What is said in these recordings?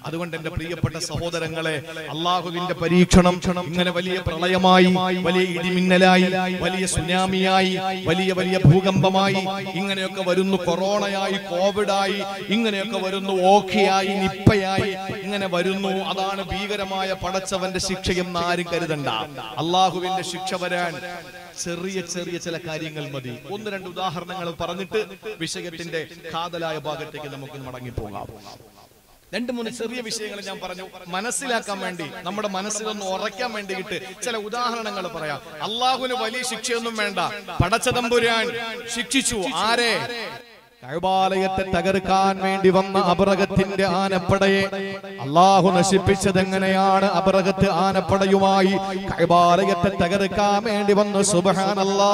അതുകൊണ്ട് എന്റെ പ്രിയപ്പെട്ട സഹോദരങ്ങളെ അള്ളാഹുവിന്റെ പരീക്ഷണം ഇങ്ങനെ വലിയ പ്രളയമായി വലിയ ഇടിമിന്നലായി വലിയ സുനാമിയായി വലിയ വലിയ ഭൂകമ്പമായി ഇങ്ങനെയൊക്കെ വരുന്നു കൊറോണയായി കോവിഡായി ഇങ്ങനെയൊക്കെ വരുന്നു ഓഖിയായി നിപ്പയായി ഇങ്ങനെ വരുന്നു അതാണ് ഭീകരമായ പടച്ചവന്റെ ശിക്ഷയെന്ന് ആരും കരുതണ്ട അള്ളാഹുവിന്റെ ശിക്ഷ വരാൻ ചെറിയ ചെറിയ ചില കാര്യങ്ങൾ മതി ഒന്ന് രണ്ട് ഉദാഹരണങ്ങൾ പറഞ്ഞിട്ട് വിഷയത്തിന്റെ കാതലായ ഭാഗത്തേക്ക് നമുക്ക് മടങ്ങി പോകാം രണ്ട് മൂന്ന് ചെറിയ വിഷയങ്ങൾ ഞാൻ പറഞ്ഞു മനസ്സിലാക്കാൻ വേണ്ടി നമ്മുടെ മനസ്സിലൊന്ന് ഉറയ്ക്കാൻ വേണ്ടിയിട്ട് ചില ഉദാഹരണങ്ങൾ പറയാം അള്ളാഹുവിന് വലിയ ശിക്ഷയൊന്നും വേണ്ട പടച്ചതമ്പുരാൻ ശിക്ഷിച്ചു ആരെ കഴുബാലയത്തെ തകർക്കാൻ വേണ്ടി വന്ന അപറകത്തിന്റെ ആനപ്പടയെ അള്ളാഹു നശിപ്പിച്ചത് എങ്ങനെയാണ് അപറകത്ത് ആനപ്പടയുമായി കഴുബാലയത്തെ തകർക്കാൻ വേണ്ടി വന്നു സുബഹാനല്ലാ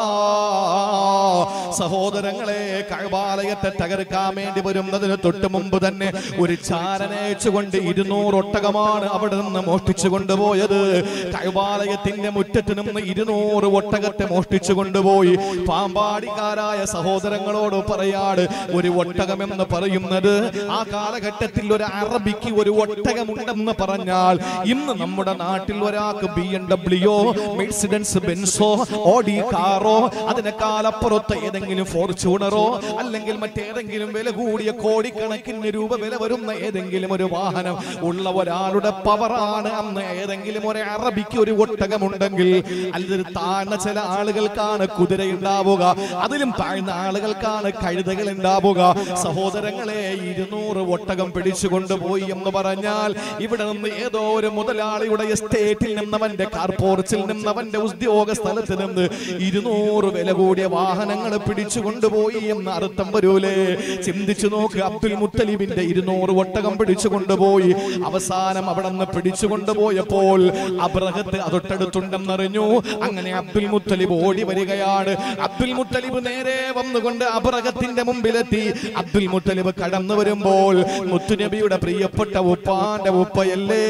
സഹോദരങ്ങളെ കഴുബാലയത്തെ തകർക്കാൻ വേണ്ടി വരുന്നതിന് തൊട്ട് മുമ്പ് തന്നെ ഒരു ചാരനയച്ചുകൊണ്ട് ഇരുന്നൂറ് ഒട്ടകമാണ് അവിടെ നിന്ന് മോഷ്ടിച്ചു കൊണ്ടുപോയത് കഴുബാലയത്തിന്റെ മുറ്റത്ത് നിന്ന് ഇരുന്നൂറ് ഒട്ടകത്തെ മോഷ്ടിച്ചു കൊണ്ടുപോയി പാമ്പാടിക്കാരായ സഹോദരങ്ങളോട് പറയാണ് ഒരു ഒട്ടകം എന്ന് പറയുന്നത് ആ കാലഘട്ടത്തിൽ ഒരു അറബിക്ക് ഒരു ഒട്ടകമുണ്ടെന്ന് പറഞ്ഞാൽ ഇന്ന് നമ്മുടെ നാട്ടിൽ ഒരാൾക്ക് ബി എം ഡബ്ല്യു മെഴ്സിഡൻസ് ബെൻസോ ഓഡി കാറോ അതിനേക്കാൾ അപ്പുറത്ത് ഏതെങ്കിലും ഫോർച്യൂണറോ അല്ലെങ്കിൽ മറ്റേതെങ്കിലും വില കൂടിയ കോടിക്കണക്കിന് രൂപ വില വരുന്ന ഏതെങ്കിലും ഒരു വാഹനം ഉള്ള ഒരാളുടെ പവറാണ് അന്ന് ഏതെങ്കിലും ഒരു അറബിക്ക് ഒരു ഒട്ടകമുണ്ടെങ്കിൽ അല്ലെങ്കിൽ താഴ്ന്ന ചില ആളുകൾക്കാണ് കുതിര ഉണ്ടാവുക അതിലും താഴ്ന്ന ആളുകൾക്കാണ് കഴുതകൾ ഉണ്ടാവുക സഹോദരങ്ങളെ ഇരുന്നൂറ് ഒട്ടകം പിടിച്ചു കൊണ്ടുപോയി എന്ന് പറഞ്ഞാൽ ഇവിടെ നിന്ന് ഏതോ ഒരു മുതലാളിയുടെ എസ്റ്റേറ്റിൽ നിന്നവന്റെ കാർപോർച്ചിൽ നിന്നവന്റെ ഉദ്യോഗ സ്ഥലത്ത് നിന്ന് ഇരുന്നൂറ് വില കൂടിയ വാഹനങ്ങൾ പിടിച്ചു കൊണ്ടുപോയി എന്ന് അർത്ഥം വരൂലേ ചിന്തിച്ചു നോക്ക് അബ്ദുൽ മുത്തലിബിന്റെ ഇരുന്നൂറ് ഒട്ടകം പിടിച്ചു കൊണ്ടുപോയി അവസാനം അവിടെ നിന്ന് പിടിച്ചു കൊണ്ടുപോയപ്പോൾ അബ്രഹത്ത് അതൊട്ടടുത്തുണ്ടെന്നറിഞ്ഞു അങ്ങനെ അബ്ദുൽ മുത്തലിബ് ഓടി വരികയാണ് അബ്ദുൽ മുത്തലിബ് നേരെ വന്നുകൊണ്ട് അബ്രഹത്തിന്റെ മുമ്പിലെത്തി അബ്ദുൽ മുത്തലിബ് കടന്നു വരുമ്പോൾ മുത്തുനബിയുടെ പ്രിയപ്പെട്ട ഉപ്പാന്റെ ഉപ്പയല്ലേ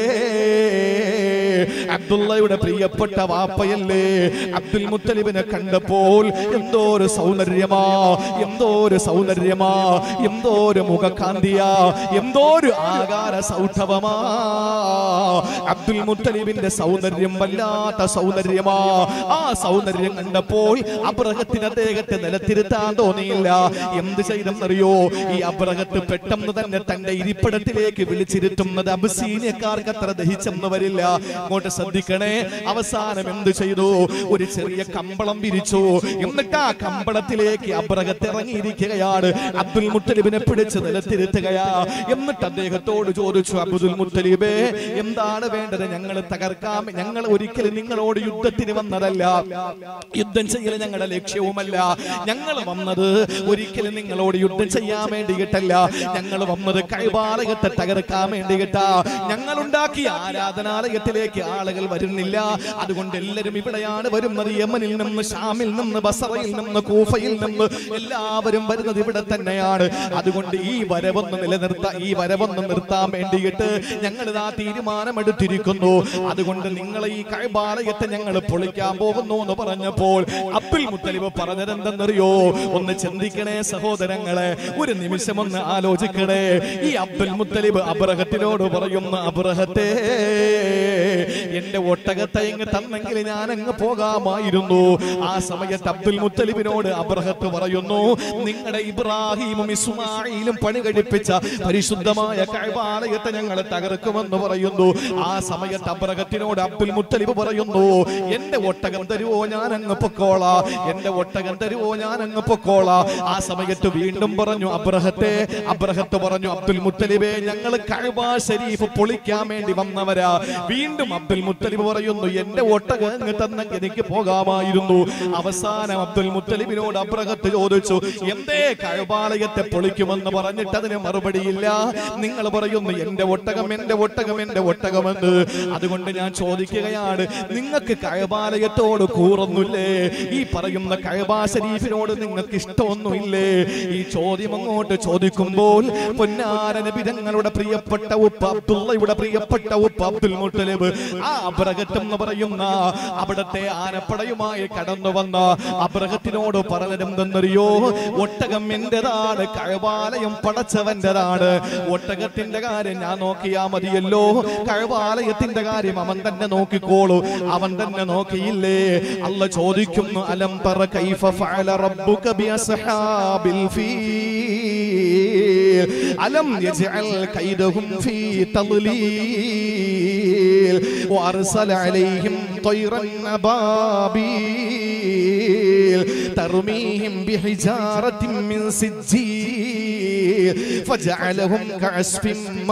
അബ്ദുള്ളയുടെ പ്രിയപ്പെട്ട വാപ്പയല്ലേ അബ്ദുൽ മുത്തലിബിനെ കണ്ടപ്പോൾ എന്തോ ഒരു സൗന്ദര്യമാ എന്തോ ഒരു സൗന്ദര്യമാ എന്തോ ഒരു മുഖകാന്തിയാ എന്തോ ഒരു ആകാര സൗഠവമാ അബ്ദുൽ മുത്തലിബിന്റെ സൗന്ദര്യം വല്ലാത്ത സൗന്ദര്യമാ ആ സൗന്ദര്യം കണ്ടപ്പോൾ അബ്രഹത്തിന് അദ്ദേഹത്തെ നിലത്തിരുത്താൻ തോന്നിയില്ല എന്ത് ചെയ്തെന്നറിയോ ഈ അബ്രഹത്ത് പെട്ടെന്ന് തന്നെ തന്റെ ഇരിപ്പിടത്തിലേക്ക് വിളിച്ചിരുത്തുന്നത് അബസീനിയക്കാർക്ക് അത്ര ദഹിച്ചെന്ന് വരില്ല അങ്ങോട്ട് ശ്രദ്ധിക്കണേ അവസാനം എന്ത് ചെയ്തു ഒരു ചെറിയ കമ്പളം വിരിച്ചു എന്നിട്ട് ആ കമ്പളത്തിലേക്ക് അബ്രഹത്ത് ഇറങ്ങിയിരിക്കുകയാണ് അബ്ദുൽ മുത്തലിബിനെ പിടിച്ച് നിലത്തിരുത്തുകയാ എന്നിട്ട് അദ്ദേഹത്തോട് ചോദിച്ചു അബ്ദുൽ മുത്തലിബേ എന്താണ് വേണ്ടത് ഞങ്ങൾ തകർക്കാം ഞങ്ങൾ ഒരിക്കലും നിങ്ങളോട് യുദ്ധത്തിന് വന്നതല്ല യുദ്ധം ചെയ്യൽ ഞങ്ങളുടെ ലക്ഷ്യവുമല്ല ഞങ്ങൾ വന്നത് ഒരിക്കലും നിങ്ങളോട് യുദ്ധം ചെയ്യാൻ വേണ്ടിയിട്ടല്ല ഞങ്ങൾ വന്നത് കൈവാലയത്തെ തകർക്കാൻ വേണ്ടിയിട്ടാ ഞങ്ങൾ ഉണ്ടാക്കിയ ആരാധനാലയത്തിലേക്ക് ആളുകൾ വരുന്നില്ല അതുകൊണ്ട് എല്ലാവരും ഇവിടെയാണ് വരുന്നത് യമനിൽ നിന്ന് ഷാമിൽ നിന്ന് ബസറയിൽ നിന്ന് കൂഫയിൽ നിന്ന് എല്ലാവരും വരുന്നത് ഇവിടെ തന്നെയാണ് അതുകൊണ്ട് ഈ വരവൊന്ന് നിലനിർത്താൻ ഈ വരവൊന്ന് നിർത്താൻ വേണ്ടിയിട്ട് ഞങ്ങൾ ഇതാ തീരുമാനമെടുത്തിരിക്കുന്നു അതുകൊണ്ട് നിങ്ങൾ ഈ കൈബാലയത്തെ ഞങ്ങൾ പൊളിക്കാൻ പോകുന്നു എന്ന് പറഞ്ഞപ്പോൾ അബ്ദുൽ മുത്തലിബ് പറഞ്ഞതെന്തെന്നറിയോ ഒന്ന് ചിന്തിക്കണേ സഹോദരങ്ങളെ ഒരു നിമിഷം ഒന്ന് ആലോചിക്കണേ ഈ അബ്ദുൽ മുത്തലിബ് അബ്രഹത്തിനോട് പറയുന്ന അബ്രഹത്തെ എന്റെ ഒട്ടകത്തെ ഇങ്ങ് തന്നെങ്കിൽ ഞാൻ അങ്ങ് പോകാമായിരുന്നു ആ സമയത്ത് അബ്ദുൽ മുത്തലിബിനോട് അബ്രഹത്ത് പറയുന്നു നിങ്ങളുടെ ഇബ്രാഹിമും ഇസ്മായിലും പണി കഴിപ്പിച്ച പരിശുദ്ധമായ കൈവാലയത്തെ ഞങ്ങൾ തകർക്കുമെന്ന് പറയുന്നു ആ സമയത്ത് അബ്രഹത്തിനോട് അബ്ദുൽ മുത്തലിബ് പറയുന്നു എന്റെ ഒട്ടകം തരുവോ ഞാൻ അങ്ങ് പൊക്കോളാ എന്റെ ഒട്ടകം തരുവോ ഞാൻ അങ്ങ് പൊക്കോളാ ആ സമയത്ത് വീണ്ടും പറഞ്ഞു അബ്രഹത്തെ അബ്രഹത്ത് പറഞ്ഞു അബ്ദുൽ മുത്തലിബെ ഞങ്ങൾ കഅബ ശരീഫ് പൊളിക്കാൻ വേണ്ടി വന്നവരാ വീണ്ടും അബ്ദുൽ മുത്തലിബ് പറയുന്നു എന്റെ ഒട്ടകം അങ്ങ് തന്നെങ്കിൽ എനിക്ക് പോകാമായിരുന്നു അവസാനം അബ്ദുൽ മുത്തലിബിനോട് അബ്രഹത്ത് ചോദിച്ചു എന്തേ കഴബാലയത്തെ പൊളിക്കുമെന്ന് പറഞ്ഞിട്ട് അതിന് മറുപടിയില്ല നിങ്ങൾ പറയുന്നു എന്റെ ഒട്ടകം എന്റെ ഒട്ടകം എന്റെ ഒട്ടകമെന്ന് അതുകൊണ്ട് ഞാൻ ചോദിക്കുകയാണ് നിങ്ങൾക്ക് കഴബാലയത്തോട് കൂറൊന്നുമില്ലേ ഈ പറയുന്ന കഴബാ ശരീഫിനോട് നിങ്ങൾക്ക് ഇഷ്ടമൊന്നുമില്ലേ തോന്നില്ലേ ഈ ചോദ്യം അങ്ങോട്ട് ചോദിക്കുമ്പോൾ പൊന്നാര നബിതങ്ങളുടെ പ്രിയപ്പെട്ട ഉപ്പ് അബ്ദുള്ളയുടെ പ്രിയപ്പെട്ട ഉപ്പ് അബ്ദുൽ മുത്തലിബ് ആ അബ്രഹത്ത് എന്ന് പറയുന്ന അവിടത്തെ ആനപ്പടയുമായി കടന്നു വന്ന അബ്രഹത്തിനോട് പറഞ്ഞതെന്തെന്നറിയോ ഒട്ടകം എന്റേതാണ് കഴവാലയം പടച്ചവന്റേതാണ് ഒട്ടകത്തിന്റെ കാര്യം ഞാൻ നോക്കിയാ മതിയല്ലോ കഴവാലയത്തിന്റെ കാര്യം അവൻ തന്നെ നോക്കിക്കോളൂ അവൻ തന്നെ നോക്കിയില്ലേ അല്ല ചോദിക്കുന്നു അലം പറ കൈഫ ഫഅല റബ്ബുക ബിഅസ്ഹാബിൽ ഫീൽ അലം യജ്അൽ കൈദഹും ഫീ തദ്ലീൽ വഅർസല അലൈഹിം طيرا أبابيل ترميهم بحجارة من سجيل فجعلهم كعصف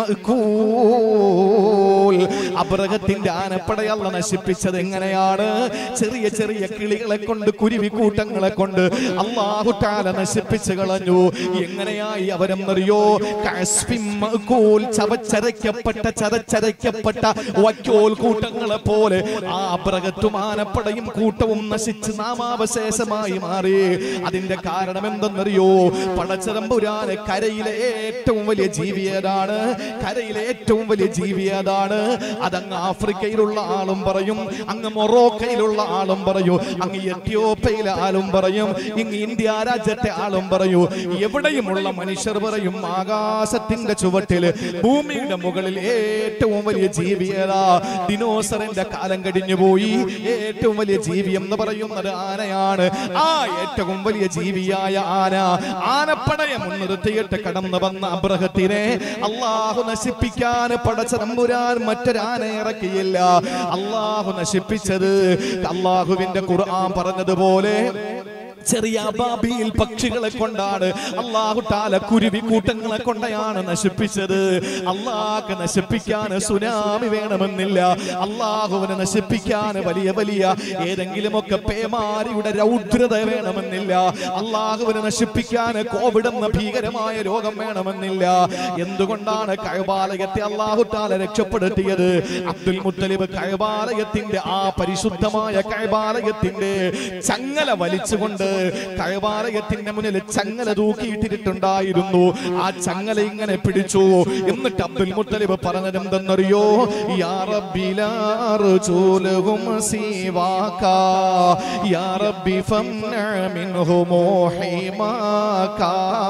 مأكول അബ്രഹത്തിന്റെ ആനപ്പടയല്ല നശിപ്പിച്ചത് എങ്ങനെയാണ് ചെറിയ ചെറിയ കിളികളെ കൊണ്ട് കുരുവി കൂട്ടങ്ങളെ കൊണ്ട് അള്ളാഹുട്ടാല നശിപ്പിച്ചു കളഞ്ഞു എങ്ങനെയായി അവരെന്നറിയോ കഅസ്ഫിൻ മഅകൂൽ ചവച്ചരയ്ക്കപ്പെട്ട ചതച്ചരയ്ക്കപ്പെട്ട വക്കോൽ കൂട്ടങ്ങളെ പോലെ ആ അബ്രഹത്തും ആനപ്പടയും കൂട്ടവും നശിച്ച് നാമാവശേഷമായി മാറി അതിന്റെ കാരണം എന്തെന്നറിയോ പടച്ചതമ്പുരാന് കരയിലെ ഏറ്റവും വലിയ ജീവി ഏതാണ് കരയിലെ ഏറ്റവും വലിയ ജീവി ഏതാണ് അതങ്ങ് ആഫ്രിക്കയിലുള്ള ആളും പറയും അങ്ങ് മൊറോക്കയിലുള്ള ആളും പറയൂ അങ്ങ് എത്യോപ്യയിലെ ആളും പറയും ഇങ്ങ് ഇന്ത്യ രാജ്യത്തെ ആളും പറയൂ എവിടെയുമുള്ള മനുഷ്യർ പറയും ആകാശത്തിന്റെ ചുവട്ടില് ഭൂമിയുടെ മുകളിൽ ഏറ്റവും വലിയ ജീവി ഏതാ ദിനോസറിന്റെ കാലം കഴിഞ്ഞു പോയി ഏറ്റവും വലിയ ജീവി എന്ന് പറയുന്നത് ആനയാണ് ആ ഏറ്റവും വലിയ ജീവിയായ ആന ആനപ്പടയെ മുൻനിർത്തിയിട്ട് കടന്നു വന്ന അബ്രഹത്തിനെ അള്ളാഹു നശിപ്പിക്കാൻ പടച്ച തമ്പുരാൻ മറ്റൊരാന ഇറക്കിയില്ല അള്ളാഹു നശിപ്പിച്ചത് അള്ളാഹുവിന്റെ ഖുർആൻ പറഞ്ഞതുപോലെ ചെറിയ അബാബിയിൽ പക്ഷികളെ കൊണ്ടാണ് അള്ളാഹു താല കുരുവി കൂട്ടങ്ങളെ കൊണ്ടാണ് നശിപ്പിച്ചത് അള്ളാഹ് നശിപ്പിക്കാൻ സുനാമി വേണമെന്നില്ല അള്ളാഹുവിനെ നശിപ്പിക്കാൻ വലിയ വലിയ ഏതെങ്കിലുമൊക്കെ പേമാരിയുടെ രൗദ്രത വേണമെന്നില്ല അള്ളാഹുവിനെ നശിപ്പിക്കാൻ കോവിഡ് എന്ന ഭീകരമായ രോഗം വേണമെന്നില്ല എന്തുകൊണ്ടാണ് കഴബാലയത്തെ അള്ളാഹു താല രക്ഷപ്പെടുത്തിയത് അബ്ദുൽ മുത്തലിബ് കഴബാലയത്തിന്റെ ആ പരിശുദ്ധമായ കഴബാലയത്തിന്റെ ചങ്ങല വലിച്ചുകൊണ്ട് കഴബാലയത്തിന്റെ മുന്നിൽ ചങ്ങല തൂക്കിയിട്ടിട്ടുണ്ടായിരുന്നു ആ ചങ്ങല ഇങ്ങനെ പിടിച്ചു എന്നിട്ട് അബ്ദുൽ മുത്തലിബ് പറഞ്ഞതെന്തെന്നറിയോ യാ റബ്ബി ലാ അർജൂലഹും സീവാക യാ റബ്ബി ഫംന മിൻഹും ഹിമാക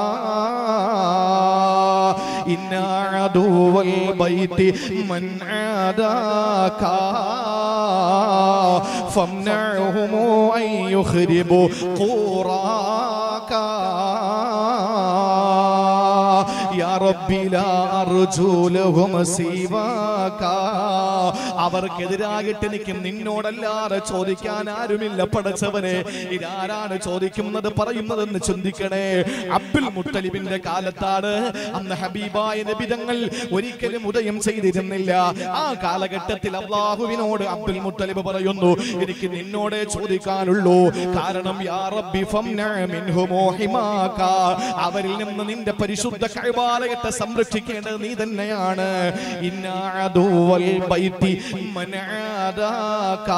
إن عدو البيت من عاداك فامنعهم أن يخربوا قراك يا ربي لا أرجو لهم سواك അവർക്കെതിരായിട്ട് എനിക്ക് നിന്നോടല്ലാതെ ചോദിക്കാൻ ആരുമില്ല പടച്ചവനെ ഇതാരാണ് ചോദിക്കുന്നത് പറയുന്നതെന്ന് ചിന്തിക്കണേ അബ്ദുൽ മുത്തലിബിന്റെ കാലത്താണ് അന്ന് ഹബീബായ നബിതങ്ങൾ ഒരിക്കലും ഉദയം ചെയ്തിരുന്നില്ല ആ കാലഘട്ടത്തിൽ അള്ളാഹുവിനോട് അബ്ദുൽ മുത്തലിബ് പറയുന്നു എനിക്ക് നിന്നോടേ ചോദിക്കാനുള്ളൂ കാരണം യാ റബ്ബി ഫംന മിൻഹുമോ ഹിമാക അവരിൽ നിന്ന് നിന്റെ പരിശുദ്ധ കൈവാലയത്തെ സംരക്ഷിക്കേണ്ടത് നീ തന്നെയാണ് ഇന്നാ അദുവൽ ബൈത്തി من عاداك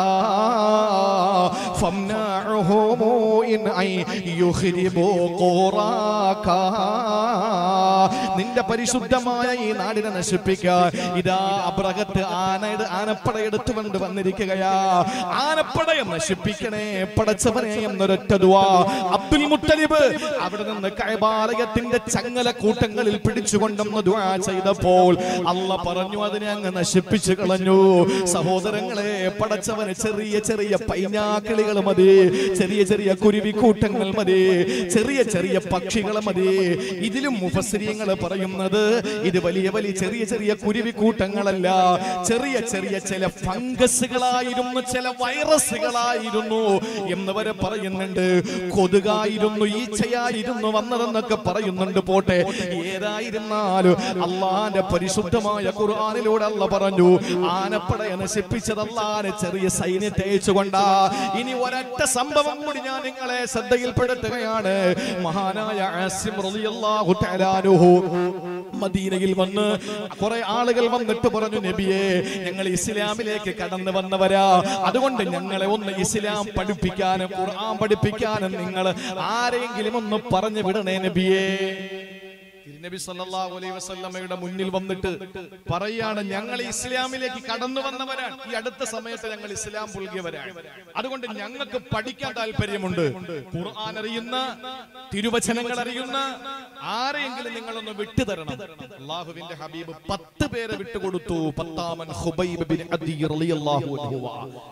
فامنعهم إن أن يخربوا قراك നിന്റെ പരിശുദ്ധമായ ഈ നാടിനെ നശിപ്പിക്കാൻ ഇതാ അബ്രഹത്ത് ആനയുടെ ആനപ്പടയെടുത്തു കൊണ്ട് വന്നിരിക്കുകയാ ആനപ്പടയെ നശിപ്പിക്കണേ പടച്ചവനെ എന്നൊരൊറ്റ ദുആ അബ്ദുൽ മുത്തലിബ് അവിടെ നിന്ന് കൈബാലയത്തിന്റെ ചങ്ങല കൂട്ടങ്ങളിൽ പിടിച്ചുകൊണ്ടെന്ന് ദുആ ചെയ്തപ്പോൾ അല്ല പറഞ്ഞു അതിനെ അങ്ങ് നശിപ്പിച്ചു കളഞ്ഞു സഹോദരങ്ങളെ പടച്ചവന് ചെറിയ ചെറിയ പൈനാക്കിളികൾ മതി ചെറിയ ചെറിയ കുരുവി കൂട്ടങ്ങൾ മതി ചെറിയ ചെറിയ പക്ഷികൾ മതി ഇതിലും മുഫസ്രീങ്ങൾ പറയുന്നത് ഇത് വലിയ വലിയ ചെറിയ ചെറിയ കുരുവി കൂട്ടങ്ങളല്ല ചെറിയ ചെറിയ ചില ഫംഗസുകളായിരുന്നു ചില വൈറസുകളായിരുന്നു എന്ന് വരെ പറയുന്നുണ്ട് കൊതുകായിരുന്നു ഈച്ചയായിരുന്നു വന്നതെന്നൊക്കെ പറയുന്നുണ്ട് പോട്ടെ ഏതായിരുന്നാലും അള്ളാന്റെ പരിശുദ്ധമായ ഖുർആനിലൂടെ അല്ല പറഞ്ഞു ആനപ്പടയെ നശിപ്പിച്ചത് അള്ളാനെ ചെറിയ സൈന്യത്തെ അയച്ചുകൊണ്ടാ ഇനി ഒരൊറ്റ സംഭവം കൂടി ഞാൻ നിങ്ങളെ ശ്രദ്ധയിൽപ്പെടുത്തുകയാണ് മഹാനായ ആസിം റളിയല്ലാഹു തആല അൻഹു മദീനയിൽ വന്ന് കുറെ ആളുകൾ വന്നിട്ട് പറഞ്ഞു നബിയെ ഞങ്ങൾ ഇസ്ലാമിലേക്ക് കടന്നു വന്നവരാ അതുകൊണ്ട് ഞങ്ങളെ ഒന്ന് ഇസ്ലാം പഠിപ്പിക്കാനും ഖുർആൻ പഠിപ്പിക്കാനും നിങ്ങൾ ആരെങ്കിലും ഒന്ന് പറഞ്ഞു വിടണേ നബിയെ തിരുനബി സല്ലല്ലാഹു അലൈഹി വസല്ലമയുടെ മുന്നിൽ വന്നിട്ട് പറയാണ് ഞങ്ങൾ ഇസ്ലാമിലേക്ക് കടന്നു വന്നവരാണ് ഈ അടുത്ത സമയത്ത് ഞങ്ങൾ ഇസ്ലാം പുൽകിയവരാണ് അതുകൊണ്ട് ഞങ്ങൾക്ക് പഠിക്കാൻ താല്പര്യമുണ്ട് ഖുർആൻ അറിയുന്ന തിരുവചനങ്ങൾ അറിയുന്ന ആരെയെങ്കിലും നിങ്ങളൊന്ന് വിട്ടുതരണം അള്ളാഹുവിന്റെ ഹബീബ് പത്ത് പേരെ വിട്ടുകൊടുത്തു പത്താമൻ ഹുബൈബ് ബിൻ അദി റളിയല്ലാഹു അൻഹു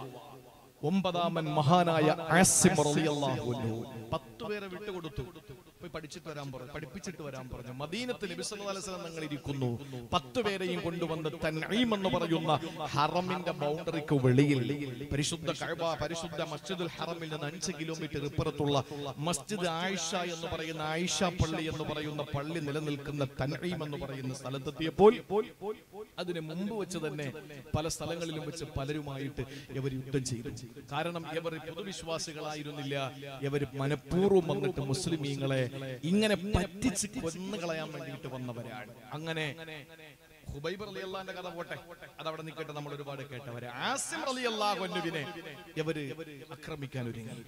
ഒമ്പതാമൻ മഹാനായ ആസിം റളിയല്ലാഹു അൻഹു പത്ത് പേരെ വിട്ടുകൊടുത്തു പോയി പഠിച്ചിട്ട് വരാൻ പറഞ്ഞു പഠിപ്പിച്ചിട്ട് വരാൻ പറഞ്ഞു മദീനത്ത് നബി സല്ലല്ലാഹു അലൈഹി വസല്ലം നിങ്ങൾ ഇരിക്കുന്നു പത്ത് പേരെയും കൊണ്ടുവന്ന് തൻഈം എന്ന് പറയുന്ന ഹറമിന്റെ ബൗണ്ടറിക്ക് വെളിയിൽ പരിശുദ്ധ കഅബ പരിശുദ്ധ മസ്ജിദുൽ ഹറമിൽ നിന്ന് അഞ്ച് കിലോമീറ്റർ ഇപ്പുറത്തുള്ള മസ്ജിദ് ആയിഷ എന്ന് പറയുന്ന ആയിഷ പള്ളി എന്ന് പറയുന്ന പള്ളി നിലനിൽക്കുന്ന തൻഈം എന്ന് പറയുന്ന സ്ഥലത്തെത്തിയപ്പോൾ അതിന് മുമ്പ് വെച്ച് തന്നെ പല സ്ഥലങ്ങളിലും വെച്ച് പലരുമായിട്ട് ഇവർ യുദ്ധം ചെയ്തു കാരണം ഇവർ പൊതുവിശ്വാസികളായിരുന്നില്ല ഇവർ മനഃപൂർവ്വം വന്നിട്ട് മുസ്ലിമീങ്ങളെ ഇങ്ങനെ പറ്റിച്ച് കൊന്നു കളയാൻ വേണ്ടിയിട്ട് വന്നവരാണ് അങ്ങനെ ഹുബൈബ് റളിയല്ലാഹുവിന്റെ കഥ പോട്ടെ അതവിടെ നിൽക്കട്ടെ നമ്മൾ ഒരുപാട് കേട്ടവരെ ആസിം റളിയല്ലാഹുവിനെ ഇവര് ആക്രമിക്കാൻ ഒരുങ്ങി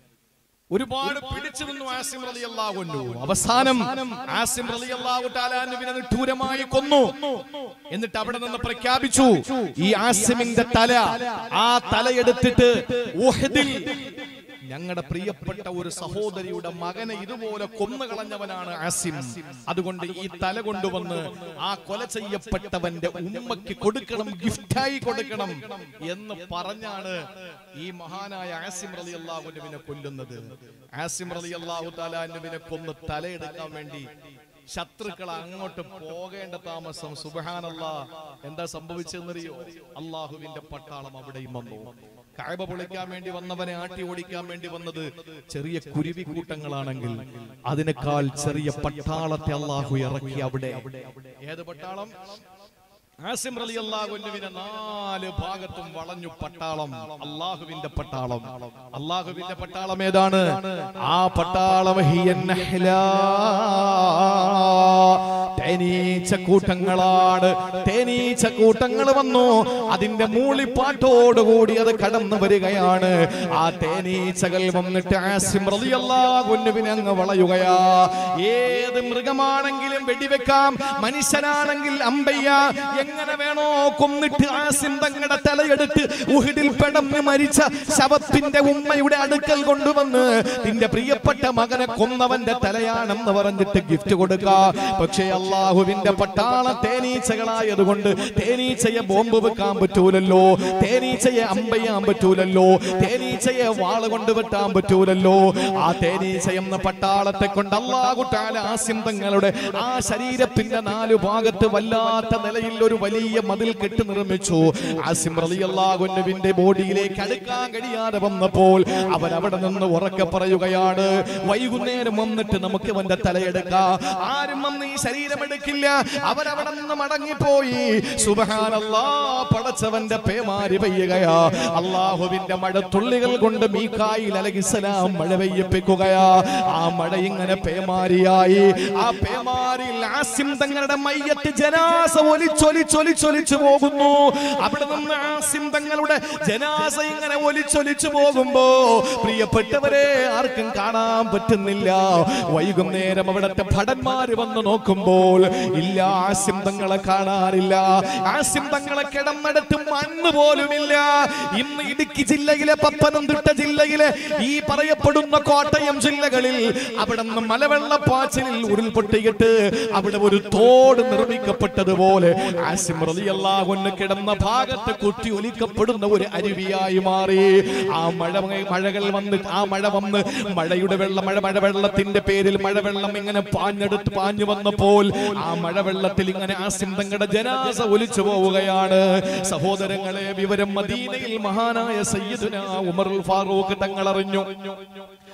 ഒരുപാട് പിടിച്ചു നിന്നു ആസിം റളിയല്ലാഹു അൻഹു അവസാനം ആസിം റളിയല്ലാഹു തആല അൻഹുവിനെ നിഷ്ഠൂരമായി കൊന്നു എന്നിട്ട് അവിടെ നിന്ന് പ്രഖ്യാപിച്ചു ഈ ആസിമിന്റെ തല ആ തല എടുത്തിട്ട് ഉഹദിൽ ഞങ്ങളുടെ പ്രിയപ്പെട്ട ഒരു സഹോദരിയുടെ മകനെ ഇതുപോലെ കൊന്നുകളഞ്ഞവനാണ് ആസിം അതുകൊണ്ട് ഈ തല കൊണ്ടുവന്ന് ആ കൊല ചെയ്യപ്പെട്ടവന്റെ ഉമ്മയ്ക്ക് കൊടുക്കണം ഗിഫ്റ്റായി കൊടുക്കണം എന്ന് പറഞ്ഞാണ് ഈ മഹാനായ ആസിം റലി അള്ളാഹുവിനെ കൊല്ലുന്നത് ആസിം റലി അള്ളാഹു താലാനുവിനെ കൊന്ന് തലയെടുക്കാൻ വേണ്ടി ശത്രുക്കൾ അങ്ങോട്ട് പോകേണ്ട താമസം സുബഹാനല്ല എന്താ സംഭവിച്ചെന്നറിയോ അള്ളാഹുവിന്റെ പട്ടാളം അവിടെയും വന്നു കായബ പൊളിക്കാൻ വേണ്ടി വന്നവനെ ആട്ടി ഓടിക്കാൻ വേണ്ടി വന്നത് ചെറിയ കുരുവി കൂട്ടങ്ങളാണെങ്കിൽ അതിനേക്കാൾ ചെറിയ പട്ടാളത്തെ അള്ളാഹു ഇറക്കി അവിടെ ഏത് പട്ടാളം ആസിം റലി അള്ളാഹുവിനെ നാല് ഭാഗത്തും വളഞ്ഞു പട്ടാളം അള്ളാഹുവിന്റെ പട്ടാളം അള്ളാഹുവിന്റെ പട്ടാളം ഏതാണ് ആ പട്ടാളം ഹിയൻ നഹ്ലാ. തേനീച്ച കൂട്ടങ്ങളാണ് തേനീച്ച കൂട്ടങ്ങൾ വന്നു അതിന്റെ മൂളിപ്പാട്ടോടുകൂടി അത് കടന്നു വരികയാണ് ആ തേനീച്ചകൾ വന്നിട്ട് ആസിം റളിയല്ലാഹുവിനെ അങ്ങ് വളയുകയാ ഏത് മൃഗമാണെങ്കിലും വെടിവെക്കാം മനുഷ്യനാണെങ്കിൽ അമ്പയ്യ എങ്ങനെ വേണോ കൊന്നിട്ട് ആസിം തങ്ങളുടെ തലയെടുത്ത് ഉഹിഡിൽ പെടന്ന് മരിച്ച ശവത്തിന്റെ ഉമ്മയുടെ അടുക്കൽ കൊണ്ടുവന്ന് നിന്റെ പ്രിയപ്പെട്ട മകനെ കൊന്നവന്റെ തലയാണെന്ന് പറഞ്ഞിട്ട് ഗിഫ്റ്റ് കൊടുക്ക പക്ഷേ അള്ളാഹുവിന്റെ പട്ടാള തേനീച്ചകളായതുകൊണ്ട് തേനീച്ചയെ ബോംബ് വെക്കാൻ പറ്റൂലല്ലോ തേനീച്ചയെ അമ്പയ്യാൻ പറ്റൂലല്ലോ തേനീച്ചയെ വാള് കൊണ്ട് വെട്ടാൻ പറ്റൂലല്ലോ ആ തേനീച്ച എന്ന പട്ടാളത്തെ കൊണ്ട് അള്ളാഹുട്ടാല ആസിം തങ്ങളുടെ ആ ശരീരത്തിന്റെ നാലു ഭാഗത്ത് വല്ലാത്ത നിലയിൽ ഒരു വലിയ മതിൽ കെട്ടി നിർമ്മിച്ചു ആസിം റളിയല്ലാഹുവിന്റെ ബോഡിയിലേക്ക് അടുക്കാൻ കഴിയാതെ വന്നപ്പോൾ അവൻ അവിടെ നിന്ന് ഉറക്കെ പറയുകയാണ് വൈകുന്നേരം വന്നിട്ട് നമുക്ക് അവന്റെ തലയെടുക്കാം ആരും വന്ന് ഈ ശരീരം എടുക്കില്ല അവരവിടെ നിന്ന് മടങ്ങിപ്പോയി സുബഹാനല്ലാ പടച്ചവന്റെ പേമാരി പെയ്യുകയാ അള്ളാഹുവിന്റെ മഴത്തുള്ളികൾ കൊണ്ട് മീക്കായിൽ അലഹിസലാം മഴ പെയ്യിപ്പിക്കുകയാ ആ മഴ ഇങ്ങനെ പേമാരിയായി ആ പേമാരിയിൽ ആസിം തങ്ങളുടെ മയ്യത്ത് ജനാസ ഒലിച്ചൊലിച്ചൊലിച്ചൊലിച്ചു പോകുന്നു അവിടെ നിന്ന് ആസിം തങ്ങളുടെ ജനാസ ഇങ്ങനെ ഒലിച്ചൊലിച്ചു പോകുമ്പോ പ്രിയപ്പെട്ടവരെ ആർക്കും കാണാൻ പറ്റുന്നില്ല വൈകുന്നേരം അവിടത്തെ ഭടന്മാര് വന്ന് നോക്കുമ്പോൾ ഇല്ല ആസിം തങ്ങളെ കാണാറില്ല ആസിം തങ്ങളെ കിടന്നിടത്ത് മണ്ണ് പോലുമില്ല ഇന്ന് ഇടുക്കി ജില്ലയിലെ പത്തനംതിട്ട ജില്ലയിലെ ഈ പറയപ്പെടുന്ന കോട്ടയം ജില്ലകളിൽ അവിടെ നിന്ന് മലവെള്ളപ്പാച്ചിലിൽ ഉരുൾപൊട്ടിയിട്ട് അവിടെ ഒരു തോട് നിർമ്മിക്കപ്പെട്ടതുപോലെ ആസിം റളിയല്ലാഹുവിന് കിടന്ന ഭാഗത്ത് കുത്തി ഒലിക്കപ്പെടുന്ന ഒരു അരുവിയായി മാറി ആ മഴ മഴകൾ വന്ന് ആ മഴ വന്ന് മഴയുടെ വെള്ളം മഴ മഴവെള്ളത്തിന്റെ പേരിൽ മഴവെള്ളം ഇങ്ങനെ പാഞ്ഞെടുത്ത് പാഞ്ഞു വന്നപ്പോൾ ആ മഴവെള്ളത്തിൽ ഇങ്ങനെ ആസിം തങ്ങളുടെ ജനാസ ഒലിച്ചു പോവുകയാണ് സഹോദരങ്ങളെ വിവരം മദീനയിൽ മഹാനായ സയ്യിദുന ഉമറുൽ ഫാറൂഖ് തങ്ങൾ അറിഞ്ഞു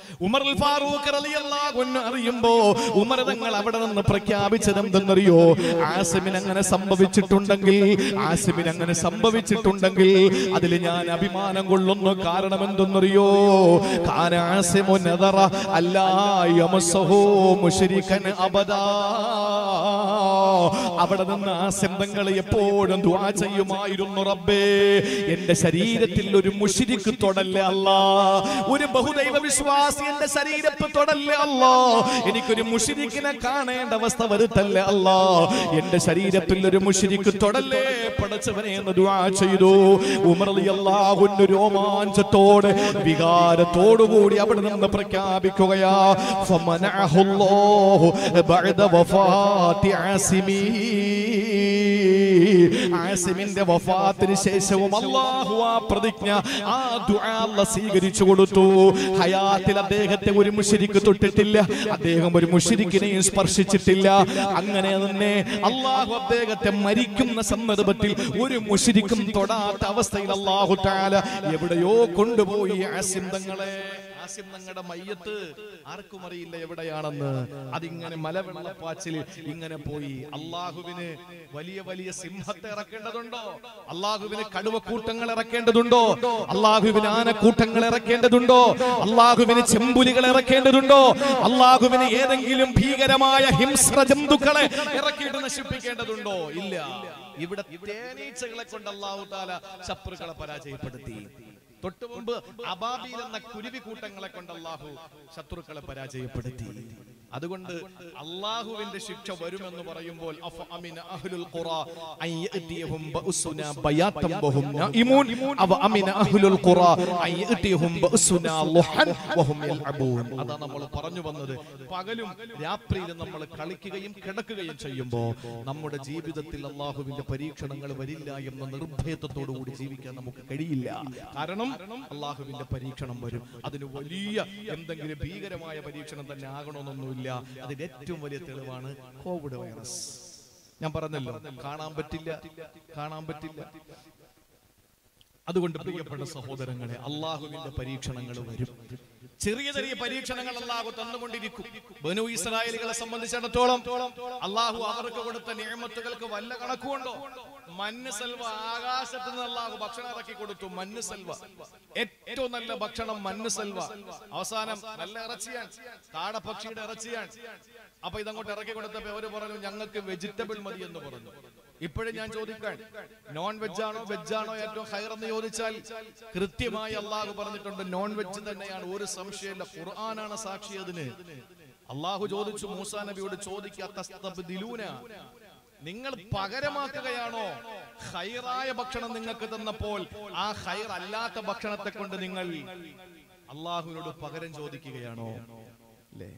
ഉമർ അൽ ഫാറൂഖ് റളിയല്ലാഹു അൻഹു അറിയുമ്പോ ഉമർ തങ്ങൾ അവിടെ നിന്ന് പ്രഖ്യാപിച്ചത് എന്തെന്നറിയോ ആസിമിന് അങ്ങനെ സംഭവിച്ചിട്ടുണ്ടെങ്കിൽ ആസിമിന് അങ്ങനെ സംഭവിച്ചിട്ടുണ്ടെങ്കിൽ അതിൽ ഞാൻ അഭിമാനം കൊള്ളുന്നു കാരണം എന്തെന്നറിയോ കാന ആസിമു നദറ അല്ലാ യമസഹു മുശ്രിക്കൻ അബദാ അവിടെ നിന്ന് ആസിം തങ്ങൾ എപ്പോഴും ദുആ ചെയ്യുമായിരുന്നു റബ്ബേ എന്റെ ശരീരത്തിൽ ഒരു മുഷിരിക്ക് തൊടല്ലേ അല്ലാ ഒരു ബഹുദൈവ വിശ്വാസി എന്റെ ശരീരത്ത് തൊടല്ലേ അല്ലാ എനിക്കൊരു മുഷിരിക്കിനെ കാണേണ്ട അവസ്ഥ വരുത്തല്ലേ അല്ലാ എന്റെ ശരീരത്തിൽ ഒരു മുഷിരിക്ക് തൊടല്ലേ പടച്ചവനെ എന്ന് ദുആ ചെയ്തു ഉമർ റളിയല്ലാഹു അൻഹു രോമാഞ്ചത്തോടെ വികാരത്തോടുകൂടി അവിടെ നിന്ന് പ്രഖ്യാപിക്കുകയാ ഫമനഅഹുല്ലാഹു ബഅദ വഫാത്തി ആസിമീ ആസിമിന്റെ വഫാത്തിന് ശേഷവും അള്ളാഹു ആ പ്രതിജ്ഞ ആ ദുആ അല്ലാഹ് സ്വീകരിച്ചു കൊടുത്തു ഹയാത്തിൽ അദ്ദേഹത്തെ ഒരു മുഷിരിക്ക് തൊട്ടിട്ടില്ല അദ്ദേഹം ഒരു മുഷിരിക്കിനെയും സ്പർശിച്ചിട്ടില്ല അങ്ങനെ തന്നെ അള്ളാഹു അദ്ദേഹത്തെ മരിക്കുന്ന സന്ദർഭത്തിൽ ഒരു മുഷിരിക്കും തൊടാത്ത അവസ്ഥയിൽ അള്ളാഹു താല എവിടെയോ കൊണ്ടുപോയി ആസിം തങ്ങളെ ആസിം തങ്ങളുടെ മയ്യത്ത് ആർക്കും അറിയില്ല എവിടെയാണെന്ന് അതിങ്ങനെ മലവെള്ളപ്പാച്ചിൽ ഇങ്ങനെ പോയി അള്ളാഹുവിന് വലിയ വലിയ സിംഹത്തെ ഇറക്കേണ്ടതുണ്ടോ അള്ളാഹുവിന് കടുവക്കൂട്ടങ്ങൾ ഇറക്കേണ്ടതുണ്ടോ അള്ളാഹുവിന് ആനക്കൂട്ടങ്ങൾ ഇറക്കേണ്ടതുണ്ടോ അള്ളാഹുവിന് ചെമ്പുലികൾ ഇറക്കേണ്ടതുണ്ടോ അള്ളാഹുവിന് ഏതെങ്കിലും ഭീകരമായ ഹിംസ്ര ജന്തുക്കളെ ഇറക്കിയിട്ട് നശിപ്പിക്കേണ്ടതുണ്ടോ ഇല്ല ഇവിടെ തേനീച്ചകളെ കൊണ്ട് അള്ളാഹു താല ശത്രുക്കളെ പരാജയപ്പെടുത്തി തൊട്ടു മുമ്പ് അബാബീൽ എന്ന കുരുവി കൂട്ടങ്ങളെ കൊണ്ട് അള്ളാഹു ശത്രുക്കളെ പരാജയപ്പെടുത്തി അതുകൊണ്ട് അള്ളാഹുവിന്റെ ശിക്ഷ വരുമെന്ന് പറയുമ്പോൾ അഫ അമിന അഹ്ലുൽ ഖുറാ അൻ യഅതിയഹും ബഅസുനാ ബയാതൻ വഹും നായിമൂൻ അവ അമിന അഹ്ലുൽ ഖുറാ അൻ യഅതിയഹും ബഅസുനാ ളുഹൻ വഹും യൽഅബൂൻ അതാ നമ്മൾ പറഞ്ഞു വന്നത് പകലും രാത്രിയിലും നമ്മൾ കളിക്കുകയും കിടക്കുകയും ചെയ്യുമ്പോൾ നമ്മുടെ ജീവിതത്തിൽ അള്ളാഹുവിന്റെ പരീക്ഷണങ്ങൾ വരില്ല എന്ന നിർഭയത്വത്തോടു കൂടി ജീവിക്കാൻ നമുക്ക് കഴിയില്ല കാരണം അള്ളാഹുവിന്റെ പരീക്ഷണം വരും അതിന് വലിയ എന്തെങ്കിലും ഭീകരമായ പരീക്ഷണം തന്നെ ആകണമെന്നൊന്നുമില്ല അതിന് ഏറ്റവും വലിയ തെളിവാണ് കോവിഡ് വൈറസ് ഞാൻ പറഞ്ഞല്ലോ കാണാൻ പറ്റില്ല കാണാൻ പറ്റില്ല അതുകൊണ്ട് പ്രിയപ്പെട്ട സഹോദരങ്ങളെ അള്ളാഹുവിന്റെ പരീക്ഷണങ്ങൾ വരും ചെറിയ ചെറിയ പരീക്ഷണങ്ങൾ അള്ളാഹു തന്നുകൊണ്ടിരിക്കും ബനു ഇസ്രായേലുകളെ സംബന്ധിച്ചിടത്തോളം അള്ളാഹു അവർക്ക് കൊടുത്ത നിയമത്തുകൾക്ക് വല്ല കണക്കുണ്ടോ മഞ്ഞ് സെൽവ ആകാശത്ത് നിന്ന് അള്ളാഹു ഭക്ഷണം ഇറക്കി കൊടുത്തു മഞ്ഞ് സെൽവ ഏറ്റവും നല്ല ഭക്ഷണം മഞ്ഞ് സെൽവ അവസാനം നല്ല ഇറച്ചിയാണ് കാടപ്പക്ഷിയുടെ ഇറച്ചിയാണ് അപ്പൊ ഇതങ്ങോട്ട് ഇറക്കി കൊടുത്തപ്പോ അവര് പറഞ്ഞു ഞങ്ങൾക്ക് വെജിറ്റബിൾ മതി എന്ന് പറഞ്ഞു ഇപ്പോഴും ഞാൻ ചോദിക്കാൻ നോൺ വെജ് ആണോ വെജ് ആണോ ഏറ്റവും ഹയർ എന്ന് ചോദിച്ചാൽ കൃത്യമായി അള്ളാഹു പറഞ്ഞിട്ടുണ്ട് നോൺ വെജ് തന്നെയാണ് ഒരു സംശയമില്ല ഖുർആനാണ് സാക്ഷി അതിന് അള്ളാഹു ചോദിച്ചു മൂസാ നബിയോട് ചോദിക്കാത്ത നിങ്ങൾ പകരമാക്കുകയാണോ ഹൈറായ ഭക്ഷണം നിങ്ങൾക്ക് തന്നപ്പോൾ ആ ഹൈർ അല്ലാത്ത ഭക്ഷണത്തെ കൊണ്ട് നിങ്ങൾ അള്ളാഹുവിനോട് പകരം ചോദിക്കുകയാണോ അല്ലേ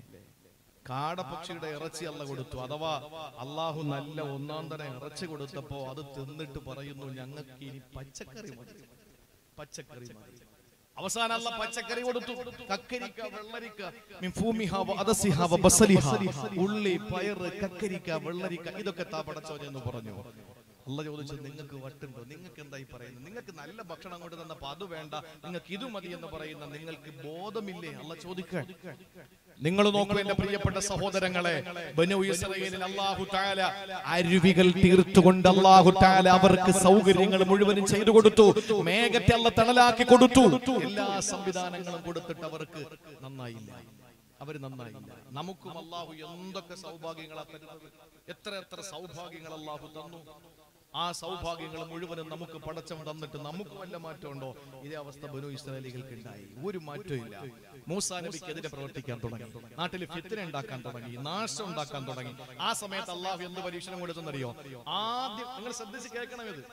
കാടപക്ഷിയുടെ ഇറച്ചി അല്ല കൊടുത്തു അഥവാ അള്ളാഹു നല്ല ഒന്നാം തരം ഇറച്ചി കൊടുത്തപ്പോ അത് തിന്നിട്ട് പറയുന്നു ഞങ്ങൾക്ക് ഇനി പച്ചക്കറി മതി പച്ചക്കറി മതി അവസാനം അല്ല പച്ചക്കറി കൊടുത്തു കക്കരിക്ക വെള്ളരിക്ക മിൻ ഫൂമിഹ വ അദസിഹ വ ബസലിഹ ഉള്ളി പയറ് കക്കരിക്ക വെള്ളരിക്ക ഇതൊക്കെ താ പടച്ചോനെ എന്ന് പറഞ്ഞു അല്ല ചോദിച്ചു നിങ്ങൾക്ക് വട്ടുണ്ടോ നിങ്ങൾക്ക് എന്തായി പറയുന്നത് നിങ്ങൾക്ക് നല്ല ഭക്ഷണം കൊണ്ട് തന്നപ്പോ അത് വേണ്ട നിങ്ങൾക്ക് ഇത് മതി എന്ന് പറയുന്ന നിങ്ങൾക്ക് ബോധമില്ലേ അല്ല ചോദിക്കാൻ നിങ്ങൾ നോക്കൂ എന്റെ പ്രിയപ്പെട്ട സഹോദരങ്ങളെ ബനു ഇസ്രായേലിൽ അല്ലാഹു തആല അരുവികൾ തീർത്തുകൊണ്ട് അല്ലാഹു തആല അവർക്ക് സൗകര്യങ്ങൾ മുഴുവനും ചെയ്തു കൊടുത്തു മേഘത്തെ അല്ല തണലാക്കി കൊടുത്തു എല്ലാ സംവിധാനങ്ങളും കൊടുത്തിട്ട് അവർക്ക് നന്നായില്ല അവര് നന്നായില്ല നമുക്കും അല്ലാഹു എന്തൊക്കെ സൗഭാഗ്യങ്ങളാ തരുന്നത് എത്ര എത്ര സൗഭാഗ്യങ്ങൾ അല്ലാഹു തന്നു ആ സൗഭാഗ്യങ്ങൾ മുഴുവനും നമുക്ക് പടച്ചം തന്നിട്ട് നമുക്ക് വല്ല മാറ്റമുണ്ടോ ഇതേ അവസ്ഥ ബനു ഇസ്രായേലികൾക്ക് ഉണ്ടായി ഒരു മാറ്റവും ഇല്ല മൂസാ നബിക്കെതിരെ പ്രവർത്തിക്കാൻ തുടങ്ങി നാട്ടിൽ ഫിത്തിന ഉണ്ടാക്കാൻ തുടങ്ങി നാശം ഉണ്ടാക്കാൻ തുടങ്ങി ആ സമയത്ത് അള്ളാഹു എന്ത് പരീക്ഷണം കൊടുത്തെന്നറിയോ ആദ്യം നിങ്ങൾ ശ്രദ്ധിച്ച് കേൾക്കണം ഇത്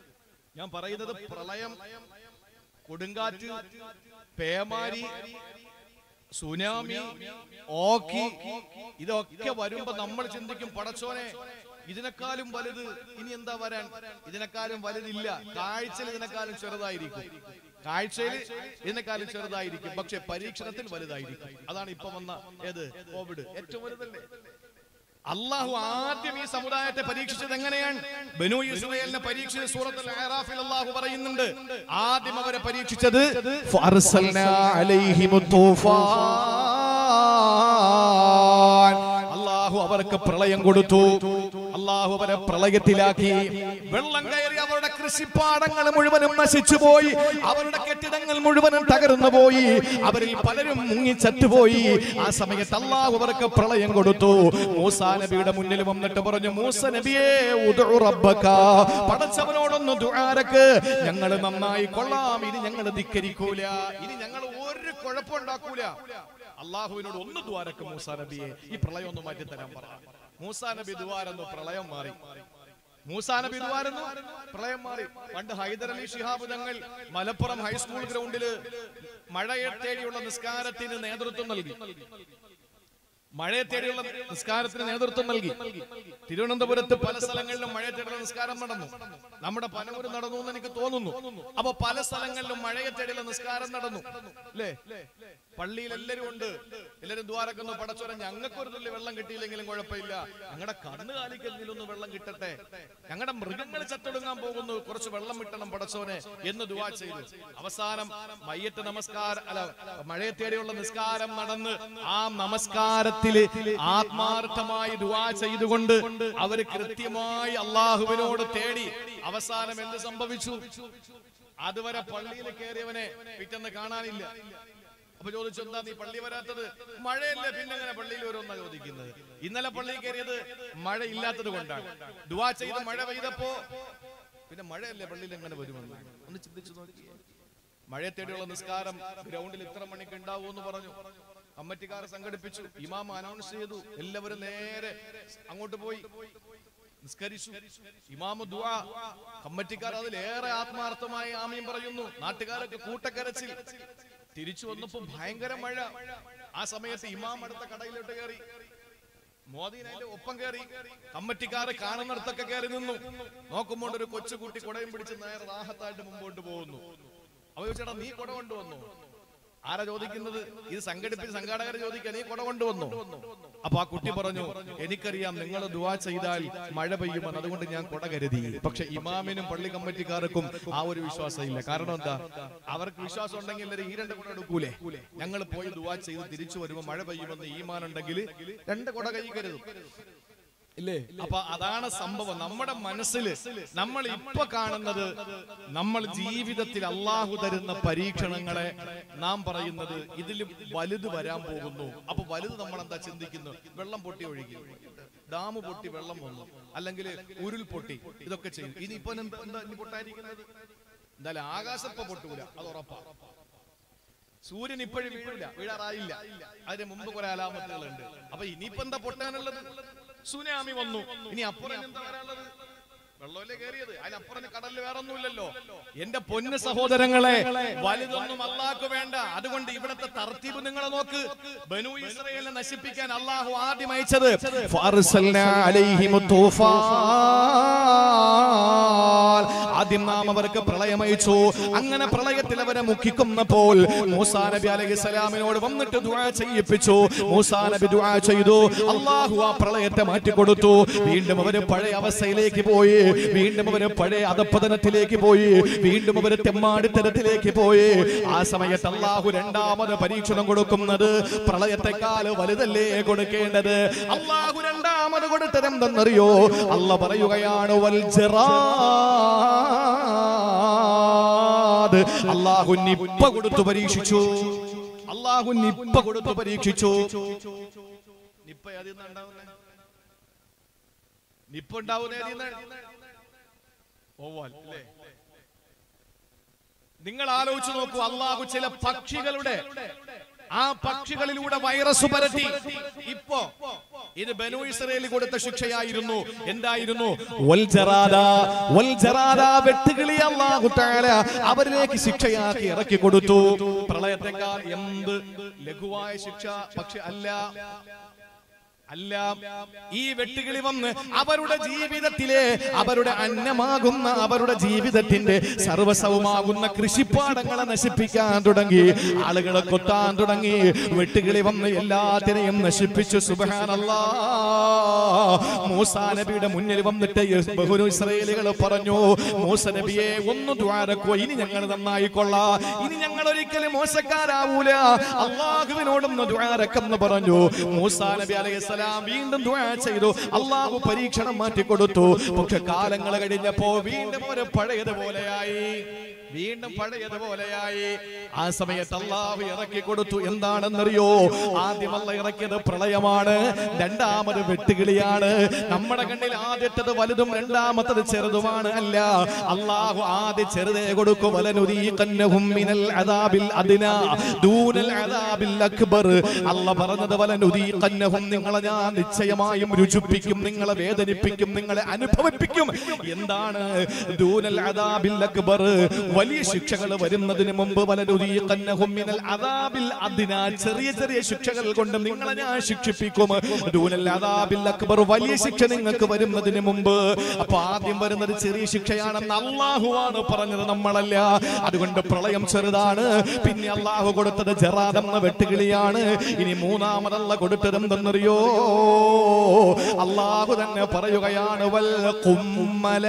ഞാൻ പറയുന്നത് പ്രളയം കൊടുങ്കാറ്റ് പേമാരി സുനാമി ഓക്കി ഇതൊക്കെ വരുമ്പോ നമ്മൾ ചിന്തിക്കും പടച്ചോനെ ഇതിനേക്കാളും വലുത് ഇനി എന്താ വരാൻ ഇതിനേക്കാളും വലുതില്ല കാഴ്ചയിൽ ഇതിനേക്കാളും ചെറുതായിരിക്കും കാഴ്ചയിൽ ഇതിനേക്കാളും ചെറുതായിരിക്കും പക്ഷെ പരീക്ഷണത്തിൽ വലുതായിരിക്കും അതാണ് ഇപ്പൊ വന്ന ഏത് കോവിഡ് ഏറ്റവും വലുതല്ലേ അള്ളാഹു ആദ്യം ഈ സമുദായത്തെ പരീക്ഷിച്ചത് എങ്ങനെയാണ് ബനു ഇസ്രായേലിനെ പരീക്ഷിച്ച സൂറത്തുൽ അറാഫിൽ അള്ളാഹു പറയുന്നുണ്ട് ആദ്യം അവരെ പരീക്ഷിച്ചത് ഫഅർസൽനാ അലൈഹിമു തൂഫാൻ അള്ളാഹു അവർക്ക് പ്രളയം കൊടുത്തു അള്ളാഹു അവരെ പ്രളയത്തിലാക്കി വെള്ളം കയറി അവരുടെ കൃഷിപ്പാടങ്ങൾ മുഴുവനും നശിച്ചു പോയി അവരുടെ കെട്ടിടങ്ങൾ മുഴുവനും തകർന്നു പോയി അവരിൽ പലരും മുങ്ങി ചത്തുപോയി ആ സമയത്ത് അള്ളാഹു അവർക്ക് പ്രളയം കൊടുത്തു മൂസാ നബിയുടെ മുന്നിൽ വന്നിട്ട് പറഞ്ഞു മൂസ നബിയെ ഉദ്ഉ റബ്ബക പടച്ചവനോടൊന്ന് ദുആരക്ക് ഞങ്ങൾ നന്നായി കൊള്ളാം ഇനി ഞങ്ങൾ ധിക്കരിക്കൂല ഇനി ഞങ്ങൾ ഒരു കുഴപ്പമുണ്ടാക്കൂല അള്ളാഹുവിനോട് ഒന്ന് ദ്വാരക്ക് മൂസാ നബിയെ ഈ പ്രളയം ഒന്ന് മാറ്റി തരാൻ പറ മൂസാ നബി ദ്വാരെന്നു പ്രളയം മാറി മൂസാ നബി ദ്വാരെന്നു പ്രളയം മാറി പണ്ട് ഹൈദർ അലി ശിഹാബ് തങ്ങൾ മലപ്പുറം ഹൈസ്കൂൾ ഗ്രൗണ്ടില് മഴയെ തേടിയുള്ള നിസ്കാരത്തിന് നേതൃത്വം നൽകി മഴയെ തേടിയുള്ള നിസ്കാരത്തിന് നേതൃത്വം നൽകി തിരുവനന്തപുരത്ത് പല സ്ഥലങ്ങളിലും മഴയെ തേടിയുള്ള നിസ്കാരം നടന്നു നമ്മുടെ പനവൂര് നടന്നു എന്ന് എനിക്ക് തോന്നുന്നു അപ്പൊ പല സ്ഥലങ്ങളിലും മഴയെ തേടിയുള്ള നിസ്കാരം നടന്നു അല്ലേ പള്ളിയിൽ എല്ലാരും ഉണ്ട് എല്ലാരും ദ്വാരക്കുന്നു പടച്ചോര ഞങ്ങൾക്ക് ഒരു തുള്ളി വെള്ളം കിട്ടിയില്ലെങ്കിലും കുഴപ്പമില്ല ഞങ്ങളുടെ കണ്ണ് കാലിക്കെങ്കിലും ഒന്ന് വെള്ളം കിട്ടട്ടെ ഞങ്ങളുടെ മൃഗങ്ങൾ ചത്തൊടുങ്ങാൻ പോകുന്നു കുറച്ച് വെള്ളം കിട്ടണം പടച്ചോനെ എന്ന് ദുവാ ചെയ്തു അവസാനം മയ്യത്ത് നമസ്കാരം അല്ല മഴയെ തേടിയുള്ള നിസ്കാരം നടന്ന് ആ നമസ്കാരത്തില് ആത്മാർത്ഥമായി ദുവാ ചെയ്തുകൊണ്ട് അവര് കൃത്യമായി അള്ളാഹുവിനോട് തേടി അവസാനം എന്ത് സംഭവിച്ചു അതുവരെ പള്ളിയിൽ കയറിയവനെ പിറ്റെന്ന് കാണാനില്ല അപ്പൊ ചോദിച്ചു എന്താ നീ പള്ളി വരാത്തത് മഴയല്ലേ പിന്നെ എങ്ങനെ പള്ളിയിൽ വരുമെന്നാ ചോദിക്കുന്നത് ഇന്നലെ പള്ളിയിൽ കയറിയത് മഴ ഇല്ലാത്തത് കൊണ്ടാണ് ദുവാ ചെയ്ത് മഴ പെയ്തപ്പോ പിന്നെ മഴയല്ലേ പള്ളിയിൽ എങ്ങനെ വരുമെന്ന് ഒന്ന് ചിന്തിച്ചു നോക്കിയേ മഴയെ തേടിയുള്ള നിസ്കാരം ഗ്രൗണ്ടിൽ ഇത്ര മണിക്ക് ഉണ്ടാവൂ എന്ന് പറഞ്ഞു കമ്മറ്റിക്കാർ സംഘടിപ്പിച്ചു ഇമാം അനൗൺസ് ചെയ്തു എല്ലാവരും നേരെ അങ്ങോട്ട് പോയി നിസ്കരിച്ചു ഇമാമു ദുആ കമ്മറ്റിക്കാർ അതിലേറെ ആത്മാർത്ഥമായി ആമീൻ പറയുന്നു നാട്ടുകാരൊക്കെ കൂട്ടക്കരച്ചിൽ തിരിച്ചു വന്നപ്പോ ഭയങ്കര മഴ ആ സമയത്ത് ഇമാം അടുത്ത കടയിലോട്ട് കയറി മോദീൻ അതിന്റെ ഒപ്പം കയറി കമ്മറ്റിക്കാരെ കാണുന്നിടത്തൊക്കെ കയറി നിന്നു നോക്കുമ്പോൾ ഒരു കൊച്ചുകുട്ടി കുടയും പിടിച്ച് നേരെ റാഹത്തായിട്ട് മുമ്പോട്ട് പോകുന്നു അവ ചോദിച്ചേട്ടാ നീ കുട കൊണ്ടുവന്നു ആരാ ചോദിക്കുന്നത് ഇത് സംഘടിപ്പിച്ച് സംഘാടകർ ചോദിക്കുക നീ കുട കൊണ്ടുവന്നു അപ്പൊ ആ കുട്ടി പറഞ്ഞു എനിക്കറിയാം നിങ്ങൾ ദുവാ ചെയ്താൽ മഴ പെയ്യുമെന്ന് അതുകൊണ്ട് ഞാൻ കുട കരുതി പക്ഷെ ഇമാമിനും പള്ളി കമ്മിറ്റിക്കാർക്കും ആ ഒരു വിശ്വാസം ഇല്ല കാരണം എന്താ അവർക്ക് വിശ്വാസം ഉണ്ടെങ്കിൽ എല്ലാവരും ഈ രണ്ട് കുട എടുക്കൂലേ ഞങ്ങൾ പോയി ദുവാ ചെയ്ത് തിരിച്ചു വരുമ്പോൾ മഴ പെയ്യുമെന്ന് ഈമാൻ ഉണ്ടെങ്കിൽ രണ്ട് കുട കൈ കരുതും ഇല്ലേ അപ്പൊ അതാണ് സംഭവം നമ്മുടെ മനസ്സിൽ നമ്മൾ ഇപ്പൊ കാണുന്നത് നമ്മൾ ജീവിതത്തിൽ അള്ളാഹു തരുന്ന പരീക്ഷണങ്ങളെ നാം പറയുന്നത് ഇതിലും വലുത് വരാൻ പോകുന്നു അപ്പൊ വലുത് നമ്മൾ എന്താ ചിന്തിക്കുന്നു വെള്ളം പൊട്ടി ഒഴുകി ഡാം പൊട്ടി വെള്ളം വന്നു അല്ലെങ്കിൽ ഉരുൾ പൊട്ടി ഇതൊക്കെ ചെയ്തു ഇനിയിപ്പോ എന്താ എന്താ ഇനി പൊട്ടായിരിക്കുന്നത് എന്തായാലും ആകാശപ്പ പൊട്ടൂല അത് ഉറപ്പാ സൂര്യൻ ഇപ്പോഴും വീഴില്ല വീഴാറായില്ല അതിന് മുമ്പ് കുറെ അലാമത്തുകളുണ്ട് അപ്പൊ ഇനിയിപ്പോ എന്താ പൊട്ടാനുള്ളത് സുനാമി വന്നു ഇനി അപ്പുറം എന്താ വരാനുള്ളത് വെള്ളമല്ലേ കയറിയത് അതിനപ്പുറം കടലിൽ വേറെ ഒന്നുമില്ലല്ലോ എന്റെ പൊന്ന് സഹോദരങ്ങളെ വലുതൊന്നും അള്ളാഹ്ക്ക് വേണ്ട അതുകൊണ്ട് ഇവിടുത്തെ തർത്തീബ് നിങ്ങൾ നോക്ക് ബനു ഇസ്രയേലിനെ നശിപ്പിക്കാൻ അള്ളാഹു ആദ്യം അയച്ചത് ഫഅർസൽനാ അലൈഹിമു തൂഫാൻ ആദ്യം നാം അവർക്ക് പ്രളയം അയച്ചു അങ്ങനെ പ്രളയത്തിൽ അവരെ മുക്കിക്കുന്നപ്പോൾ മൂസാ നബി അലൈഹി സ്വലാമിനോട് വന്നിട്ട് ദുആ ചെയ്യിപ്പിച്ചു മൂസാ നബി ദുആ ചെയ്തു അള്ളാഹു ആ പ്രളയത്തെ മാറ്റിക്കൊടുത്തു വീണ്ടും അവര് പഴയ അവസ്ഥയിലേക്ക് പോയി വീണ്ടും അവര് പഴയ അധപ്പതനത്തിലേക്ക് പോയി വീണ്ടും അവര് തെമ്മാടിത്തരത്തിലേക്ക് പോയി ആ സമയത്ത് അള്ളാഹു രണ്ടാമത് പരീക്ഷണം കൊടുക്കുന്നത് പ്രളയത്തെക്കാൾ വലുതല്ലേ കൊടുക്കേണ്ടത് അള്ളാഹു രണ്ടാമത് കൊടുത്തത് എന്തെന്നറിയോ അല്ല പറയുകയാണ് വൽ ജറാദ് അള്ളാഹു നിപ്പ കൊടുത്തു പരീക്ഷിച്ചു അള്ളാഹു നിപ്പ കൊടുത്തു പരീക്ഷിച്ചു നിപ്പ അതിൽ നിന്നുണ്ടാവുന്നേ നിപ്പ ഉണ്ടാവുന്നേ അതിൽ നിന്നാണ് ഓവാൽ അല്ലേ നിങ്ങൾ ആലോചിച്ച് നോക്കൂ അള്ളാഹു ചില പക്ഷികളുടെ ആ പക്ഷികളിലൂടെ വൈറസ് പരത്തി ഇപ്പോ ഇത് ബനു ഇസ്രയേലി കൊടുത്ത ശിക്ഷയായിരുന്നു എന്തായിരുന്നു വൽ ജറാദ വൽ ജറാദ വെട്ടുകിളി അല്ലാഹു തആല അവരിലേക്ക് ശിക്ഷയാക്കി ഇറക്കി കൊടുത്തു പ്രളയത്തെക്കാൾ എന്ത് ലഘുവായ ശിക്ഷ പക്ഷെ അല്ല അല്ല ഈ വെട്ടുകിളി വന്ന് അവരുടെ ജീവിതത്തിലെ അവരുടെ അന്നമാകുന്ന അവരുടെ ജീവിതത്തിന്റെ സർവസവുമാകുന്ന കൃഷിപ്പാടങ്ങളെ നശിപ്പിക്കാൻ തുടങ്ങി ആളുകളെ കൊത്താൻ തുടങ്ങി വെട്ടുകിളി വന്ന് എല്ലാത്തിനെയും നശിപ്പിച്ചു സുബഹാനല്ലാ മൂസാ നബിയുടെ മുന്നിൽ വന്നിട്ട് ബഹുരു ഇസ്രയേലുകൾ പറഞ്ഞു മൂസ നബിയെ ഒന്ന് ദ്വാരക്കോ ഇനി ഞങ്ങൾ നന്നായിക്കൊള്ളാ ഇനി ഞങ്ങൾ ഒരിക്കലും മോശക്കാരാവൂല അള്ളാഹുവിനോടൊന്ന് ദ്വാരക്കെന്ന് പറഞ്ഞു മൂസാ നബി അലൈഹി സ്വലാം വീണ്ടും ദ്വാ ചെയ്തു അള്ളാഹു പരീക്ഷണം മാറ്റി കൊടുത്തു പക്ഷെ കാലങ്ങൾ കഴിഞ്ഞപ്പോ വീണ്ടും ഒരു പഴയതുപോലെയായി വീണ്ടും പഴയതുപോലെയായി ആ സമയത്ത് അള്ളാഹു ഇറക്കി കൊടുത്തു എന്താണെന്നറിയോ ആദ്യം അല്ല ഇറക്കിയത് പ്രളയമാണ് രണ്ടാമത് വെട്ടുകിളിയാണ് നമ്മുടെ കണ്ണിൽ ആദ്യത്തത് വലുതും രണ്ടാമത്തത് ചെറുതുമാണ് അല്ല അള്ളാഹു ആദ്യ ചെറുതേ കൊടുക്കും വലനുദീഖന്നഹും മിനൽ അദാബിൽ അദ്നാ ദൂനൽ അദാബിൽ അക്ബർ അല്ല പറഞ്ഞത് വലനുദീഖന്നഹും നിങ്ങളെ ഞാൻ നിശ്ചയമായും രുചിപ്പിക്കും നിങ്ങളെ വേദനിപ്പിക്കും നിങ്ങളെ അനുഭവിപ്പിക്കും എന്താണ് ദൂനൽ അദാബിൽ അക്ബർ വലിയ ശിക്ഷകൾ വരുന്നതിന് മുമ്പ് വലനുദീഖന്നഹും മിനൽ അദാബിൽ അദ്നാ ചെറിയ ചെറിയ ശിക്ഷകൾ കൊണ്ട് നിങ്ങളെ ഞാൻ ശിക്ഷിപ്പിക്കും ദൂനൽ അദാബിൽ അക്ബർ വലിയ ശിക്ഷ നിങ്ങൾക്ക് വരുന്നതിന് മുമ്പ് അപ്പൊ ആദ്യം വരുന്നത് ചെറിയ ശിക്ഷയാണെന്ന് അള്ളാഹുവാണ് പറഞ്ഞത് നമ്മളല്ല അതുകൊണ്ട് പ്രളയം ചെറുതാണ് പിന്നെ അള്ളാഹു കൊടുത്തത് ജറാദം എന്ന വെട്ടുകിളിയാണ് ഇനി മൂന്നാമതല്ല കൊടുത്തത് എന്തെന്നറിയോ അള്ളാഹു തന്നെ പറയുകയാണ് വൽ കുമ്മല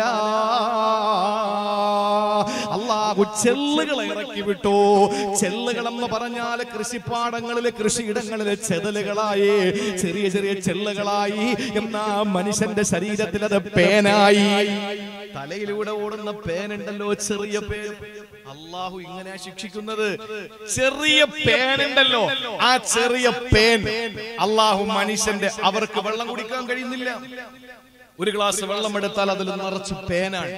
അള്ളാഹു ചെല്ലുകളെ ഇറക്കി വിട്ടു ചെല്ലുകൾ എന്ന് പറഞ്ഞാൽ കൃഷിപ്പാടങ്ങളിലെ കൃഷിയിടങ്ങളിലെ ചെതലുകളായി ചെറിയ ചെറിയ ചെല്ലുകളായി എന്നാ മനുഷ്യന്റെ ശരീരത്തിൽ അത് പേനായി തലയിലൂടെ ഓടുന്ന പേനുണ്ടല്ലോ ചെറിയ പേൻ അള്ളാഹു ഇങ്ങനെ ശിക്ഷിക്കുന്നത് ചെറിയ പേനുണ്ടല്ലോ ആ ചെറിയ പേൻ അള്ളാഹു മനുഷ്യന്റെ അവർക്ക് വെള്ളം കുടിക്കാൻ കഴിയുന്നില്ല ഒരു ഗ്ലാസ് വെള്ളം എടുത്താൽ അതിൽ നിറച്ച് പേനാണ്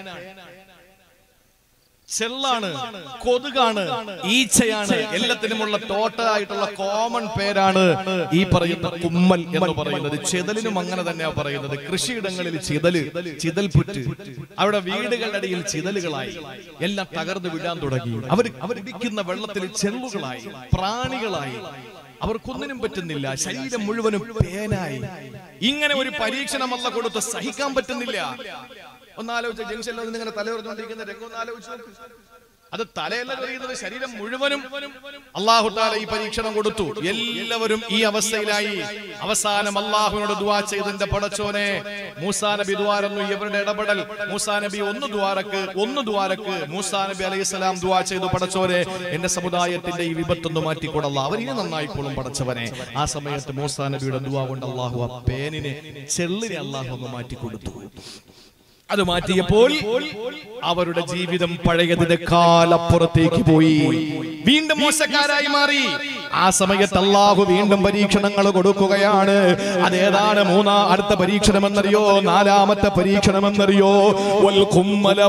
ചെള്ളാണ് കൊതുകാണ് ഈച്ചയാണ് എല്ലാത്തിനുമുള്ള ടോട്ടലായിട്ടുള്ള കോമൺ പേരാണ് ഈ പറയുന്ന കുമ്മൽ എന്ന് പറയുന്നത് ചെതലിനും അങ്ങനെ തന്നെയാ പറയുന്നത് കൃഷിയിടങ്ങളിൽ ചിതല് ചിതൽപുറ്റ് അവിടെ വീടുകളുടെ അടിയിൽ ചിതലുകളായി എല്ലാം തകർന്നു വിടാൻ തുടങ്ങി അവർ അവരിടിക്കുന്ന വെള്ളത്തിൽ ചെള്ളുകളായി പ്രാണികളായി അവർക്കൊന്നിനും പറ്റുന്നില്ല ശരീരം മുഴുവനും പേനായി ഇങ്ങനെ ഒരു പരീക്ഷണമല്ല കൊടുത്ത് സഹിക്കാൻ പറ്റുന്നില്ല ഒന്നാലോചിച്ച ജംഗ്ഷനിൽ നിന്ന് ഇങ്ങനെ തല ഉറഞ്ഞുകൊണ്ടിരിക്കുന്ന രംഗം ഒന്ന് ആലോചിച്ച് നോക്ക് അത് തലയല്ല കഴിയുന്നത് ശരീരം മുഴുവനും അള്ളാഹു താല ഈ പരീക്ഷണം കൊടുത്തു എല്ലാവരും ഈ അവസ്ഥയിലായി അവസാനം അള്ളാഹുവിനോട് ദുവാ ചെയ്തതിന്റെ പടച്ചോനെ മൂസാ നബി ദ്വാരന്നു ഇവരുടെ ഇടപെടൽ മൂസാ നബി ഒന്ന് ദ്വാരക്ക് ഒന്ന് ദ്വാരക്ക് മൂസാ നബി അലൈഹി സ്വലാം ദുവാ ചെയ്തു പടച്ചോനെ എന്റെ സമുദായത്തിന്റെ ഈ വിപത്തൊന്ന് മാറ്റിക്കൊടല്ല അവർ ഇനി നന്നായിക്കോളും പടച്ചവനെ ആ സമയത്ത് മൂസാ നബിയുടെ ദുവാ കൊണ്ട് അള്ളാഹു ആ പേനിനെ ചെള്ളിനെ അള്ളാഹു ഒന്ന് മാറ്റിക്കൊടുത്തു അത് മാറ്റിയപ്പോൾ അവരുടെ ജീവിതം പഴയതിനേക്കാൾ അപ്പുറത്തേക്ക് പോയി വീണ്ടും മോശക്കാരായി മാറി ആ സമയത്ത് അള്ളാഹു വീണ്ടും പരീക്ഷണങ്ങൾ കൊടുക്കുകയാണ് അതേതാണ് മൂന്നാ അടുത്ത പരീക്ഷണം എന്നറിയോ നാലാമത്തെ പരീക്ഷണം എന്നറിയോ വൽ കുമ്മല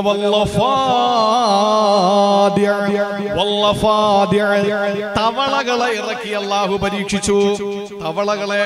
വല്ലഫാദിഅ വല്ലഫാദിഅ. തവളകളെ ഇറക്കി അള്ളാഹു പരീക്ഷിച്ചു തവളകളെ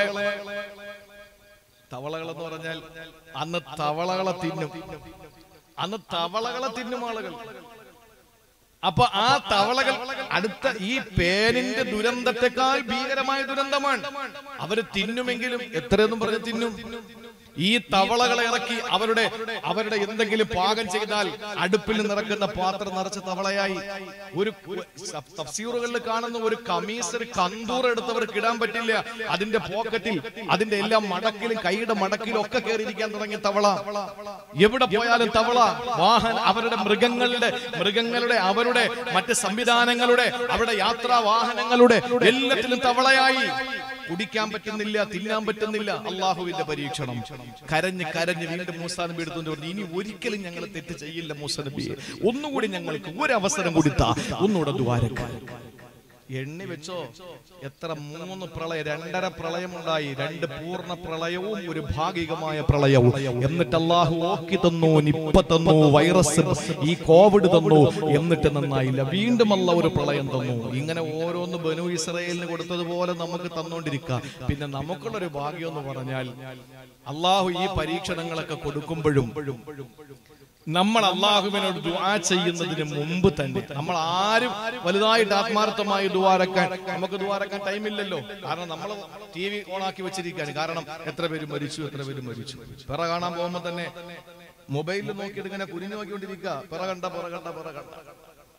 തവളകൾ എന്ന് പറഞ്ഞാൽ അന്ന് തവളകളെ തിന്നും അന്ന് തവളകളെ തിന്നും ആളുകൾ അപ്പൊ ആ തവളകൾ അടുത്ത ഈ പേനിന്റെ ദുരന്തത്തെക്കാൾ ഭീകരമായ ദുരന്തമാണ് അവര് തിന്നുമെങ്കിലും എത്രയൊന്നും പറഞ്ഞ് തിന്നും ഈ തവളകളെ ഇറക്കി അവരുടെ അവരുടെ എന്തെങ്കിലും പാകം ചെയ്താൽ അടുപ്പിൽ നിറക്കുന്ന പാത്രം നിറച്ച തവളയായി ഒരു തഫ്സീറുകളിൽ കാണുന്ന ഒരു കമീസ് ഒരു കന്തൂർ എടുത്തവർക്ക് ഇടാൻ പറ്റില്ല അതിന്റെ പോക്കറ്റിൽ അതിന്റെ എല്ലാ മടക്കിലും കൈയുടെ മടക്കിലും ഒക്കെ കയറിയിരിക്കാൻ തുടങ്ങിയ തവള എവിടെ പോയാലും തവള വാഹന അവരുടെ മൃഗങ്ങളുടെ മൃഗങ്ങളുടെ അവരുടെ മറ്റ് സംവിധാനങ്ങളുടെ അവരുടെ യാത്രാ വാഹനങ്ങളുടെ എല്ലാത്തിലും തവളയായി കുടിക്കാൻ പറ്റുന്നില്ല തിന്നാൻ പറ്റുന്നില്ല അള്ളാഹുവിന്റെ പരീക്ഷണം കരഞ്ഞ് കരഞ്ഞ് വീണ്ടും മൂസാ നബി എടുത്തുകൊണ്ട് പറഞ്ഞു ഇനി ഒരിക്കലും ഞങ്ങൾ തെറ്റ് ചെയ്യില്ല മൂസ നബിയെ ഒന്നുകൂടി ഞങ്ങൾക്ക് ഒരു അവസരം കൊടുത്താ ഒന്നുകൂടെ ദ്വാരക്ക എണ്ണി വെച്ചോ എത്ര മൂന്ന് പ്രളയം രണ്ടര പ്രളയമുണ്ടായി രണ്ട് പൂർണ്ണ പ്രളയവും ഒരു ഭാഗികമായ പ്രളയവും എന്നിട്ട് അള്ളാഹു ഓക്കി തന്നു നിപ്പ തന്നു വൈറസ് ഈ കോവിഡ് തന്നു എന്നിട്ട് നന്നായില്ല വീണ്ടും അല്ല ഒരു പ്രളയം തന്നു ഇങ്ങനെ ഓരോന്ന് ബനു ഇസ്രയേലിന് കൊടുത്തതുപോലെ നമുക്ക് തന്നോണ്ടിരിക്കുക പിന്നെ നമുക്കുള്ള ഒരു ഭാഗ്യം എന്ന് പറഞ്ഞാൽ അള്ളാഹു ഈ പരീക്ഷണങ്ങളൊക്കെ കൊടുക്കുമ്പോഴും നമ്മൾ അള്ളാഹുവിനോട് ദുആ ചെയ്യുന്നതിന് മുമ്പ് തന്നെ നമ്മൾ ആരും വലുതായിട്ട് ആത്മാർത്ഥമായി ദുവാരക്കാൻ നമുക്ക് ദുവാരക്കാൻ ടൈമില്ലല്ലോ കാരണം നമ്മൾ ടി വി ഓണാക്കി വെച്ചിരിക്കുകയാണ് കാരണം എത്ര പേര് മരിച്ചു എത്ര പേര് മരിച്ചു പിറ കാണാൻ പോകുമ്പോൾ തന്നെ മൊബൈലിൽ നോക്കിയിട്ട് ഇങ്ങനെ കുനിഞ്ഞു നോക്കിക്കൊണ്ടിരിക്കുക പിറ കണ്ട പിറ കണ്ട പിറ കണ്ട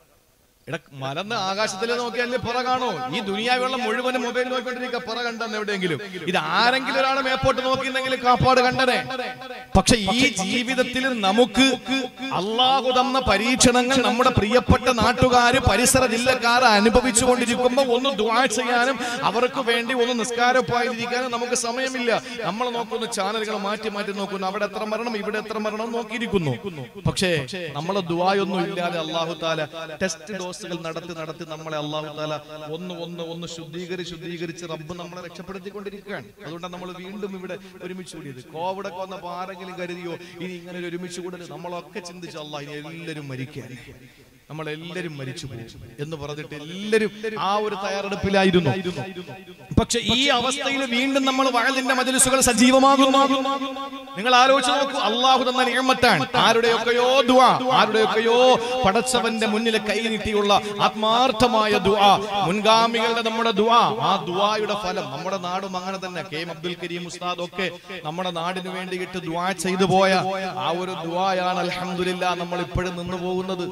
എടാ മലന്ന് ആകാശത്തിൽ നോക്കിയാലേ പുറ കാണോ ഈ ദുനിയാവുള്ള മുഴുവനും മൊബൈൽ നോക്കിക്കൊണ്ടിരിക്കുക പുറ കണ്ടെന്ന് എവിടെയെങ്കിലും ഇത് ആരെങ്കിലും ഒരാൾ മേപ്പോട്ട് നോക്കിയിരുന്നെങ്കിൽ കാപ്പാട് കണ്ടനെ പക്ഷെ ഈ ജീവിതത്തിൽ നമുക്ക് അള്ളാഹു തന്ന പരീക്ഷണങ്ങൾ നമ്മുടെ പ്രിയപ്പെട്ട നാട്ടുകാര് പരിസര ജില്ലക്കാർ അനുഭവിച്ചു കൊണ്ടിരിക്കുമ്പോ ഒന്ന് ദ്വാ ചെയ്യാനും അവർക്ക് വേണ്ടി ഒന്ന് നിസ്കാരപ്പായിരിക്കാനും നമുക്ക് സമയമില്ല നമ്മൾ നോക്കുന്ന ചാനലുകൾ മാറ്റി മാറ്റി നോക്കുന്നു അവിടെ എത്ര മരണം ഇവിടെ എത്ര മരണം നോക്കിയിരിക്കുന്നു പക്ഷേ നമ്മളെ ദുവായൊന്നും ഇല്ലാതെ അള്ളാഹു താല ടെസ്റ്റ് ഡോസുകൾ നടത്തി നടത്തി നമ്മളെ അള്ളാഹു താല ഒന്ന് ഒന്ന് ഒന്ന് ശുദ്ധീകരി ശുദ്ധീകരിച്ച് റബ്ബ് നമ്മളെ രക്ഷപ്പെടുത്തിക്കൊണ്ടിരിക്കുകയാണ് അതുകൊണ്ടാണ് നമ്മൾ വീണ്ടും ഇവിടെ ഒരുമിച്ച് കൂടിയത് കോവിഡ് ഒക്കെ വന്നപ്പോ ആരെങ്കിലും കരുതിയോ ഇനി ഇങ്ങനെ ഒരു ഒരുമിച്ച് കൂടൽ നമ്മളൊക്കെ ചിന്തിച്ചു അള്ളാഹ് ഇനി എല്ലാവരും മരിക്കാൻ നമ്മളെല്ലാരും മരിച്ചു പോകും എന്ന് പറഞ്ഞിട്ട് എല്ലാവരും ആ ഒരു തയ്യാറെടുപ്പിലായിരുന്നു പക്ഷെ ഈ അവസ്ഥയിൽ വീണ്ടും നമ്മൾ വഴലിന്റെ മജലിസുകൾ സജീവമാകുന്നു നിങ്ങൾ ആലോചിച്ച് നോക്കൂ അള്ളാഹു തന്ന നിയമത്താണ് ആരുടെയൊക്കെയോ ദുആ ആരുടെയൊക്കെയോ പടച്ചവന്റെ മുന്നിൽ കൈ നീട്ടിയുള്ള ആത്മാർത്ഥമായ ദുആ മുൻഗാമികളുടെ നമ്മുടെ ദുആ ആ ദുആയുടെ ഫലം നമ്മുടെ നാടും അങ്ങനെ തന്നെ കെ എം അബ്ദുൽ കരീം ഉസ്താദ് ഒക്കെ നമ്മുടെ നാടിന് വേണ്ടിയിട്ട് ദുആ ചെയ്തു പോയ ആ ഒരു ദുആയാണ് അൽഹംദുലില്ലാ നമ്മൾ ഇപ്പോഴും നിന്നു പോകുന്നത്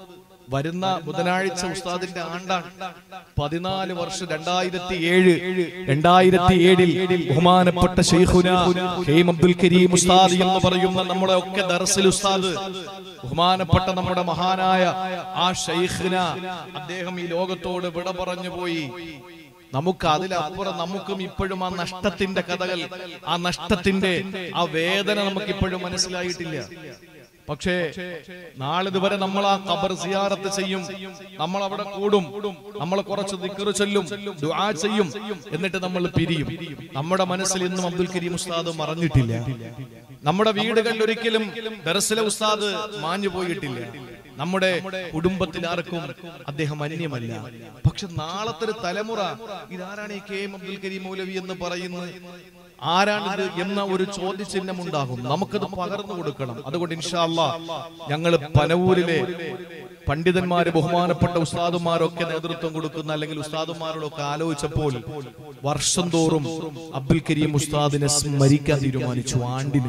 വരുന്ന ബുധനാഴ്ച ഉസ്താദിന്റെ ആണ്ടാണ് പതിനാല് വർഷം രണ്ടായിരത്തി ഏഴ് രണ്ടായിരത്തി ഏഴിൽ ബഹുമാനപ്പെട്ട ഷെയ്ഖുന ഹെയ്ം അബ്ദുൽ കരീം ഉസ്താദ് എന്ന് പറയുന്ന നമ്മുടെ ഒക്കെ ദർസിൽ ഉസ്താദ് ബഹുമാനപ്പെട്ട നമ്മുടെ മഹാനായ ആ ഷെയ്ഖിന അദ്ദേഹം ഈ ലോകത്തോട് വിട പറഞ്ഞു പോയി നമുക്ക് അതിലപ്പുറം നമുക്കും ഇപ്പോഴും ആ നഷ്ടത്തിന്റെ കഥകൾ ആ നഷ്ടത്തിന്റെ ആ വേദന നമുക്ക് ഇപ്പോഴും മനസ്സിലായിട്ടില്ല പക്ഷേ നാളിതുവരെ നമ്മൾ ആ ഖബർ സിയാറത്ത് ചെയ്യും നമ്മൾ അവിടെ കൂടും നമ്മൾ കുറച്ച് ദിക്കറ് ചൊല്ലും ദുആ ചെയ്യും എന്നിട്ട് നമ്മൾ പിരിയും നമ്മുടെ മനസ്സിൽ ഇന്നും അബ്ദുൽ കരീം ഉസ്താദ് മറഞ്ഞിട്ടില്ല നമ്മുടെ വീടുകളിൽ ഒരിക്കലും ദർസിലെ ഉസ്താദ് മാഞ്ഞു പോയിട്ടില്ല നമ്മുടെ കുടുംബത്തിൽ ആർക്കും അദ്ദേഹം അന്യമല്ല പക്ഷെ നാളത്തെ ഒരു തലമുറ ഇതാരാണ് ഈ കെ എം അബ്ദുൽ കരീം മൗലവി എന്ന് പറയുന്നത് ആരാണിത് എന്ന ഒരു ചോദ്യചിഹ്നം ഉണ്ടാകും നമുക്കത് പകർന്നു കൊടുക്കണം അതുകൊണ്ട് ഇൻഷാല്ല ഞങ്ങൾ പനവൂരിലെ പണ്ഡിതന്മാര് ബഹുമാനപ്പെട്ട ഉസ്താദുമാരൊക്കെ നേതൃത്വം കൊടുക്കുന്ന അല്ലെങ്കിൽ ഉസ്താദുമാരോടൊക്കെ ആലോചിച്ചപ്പോൾ വർഷം തോറും അബ്ദുൽ കരീം ഉസ്താദിനെ സ്മരിക്കാൻ തീരുമാനിച്ചു ആണ്ടിന്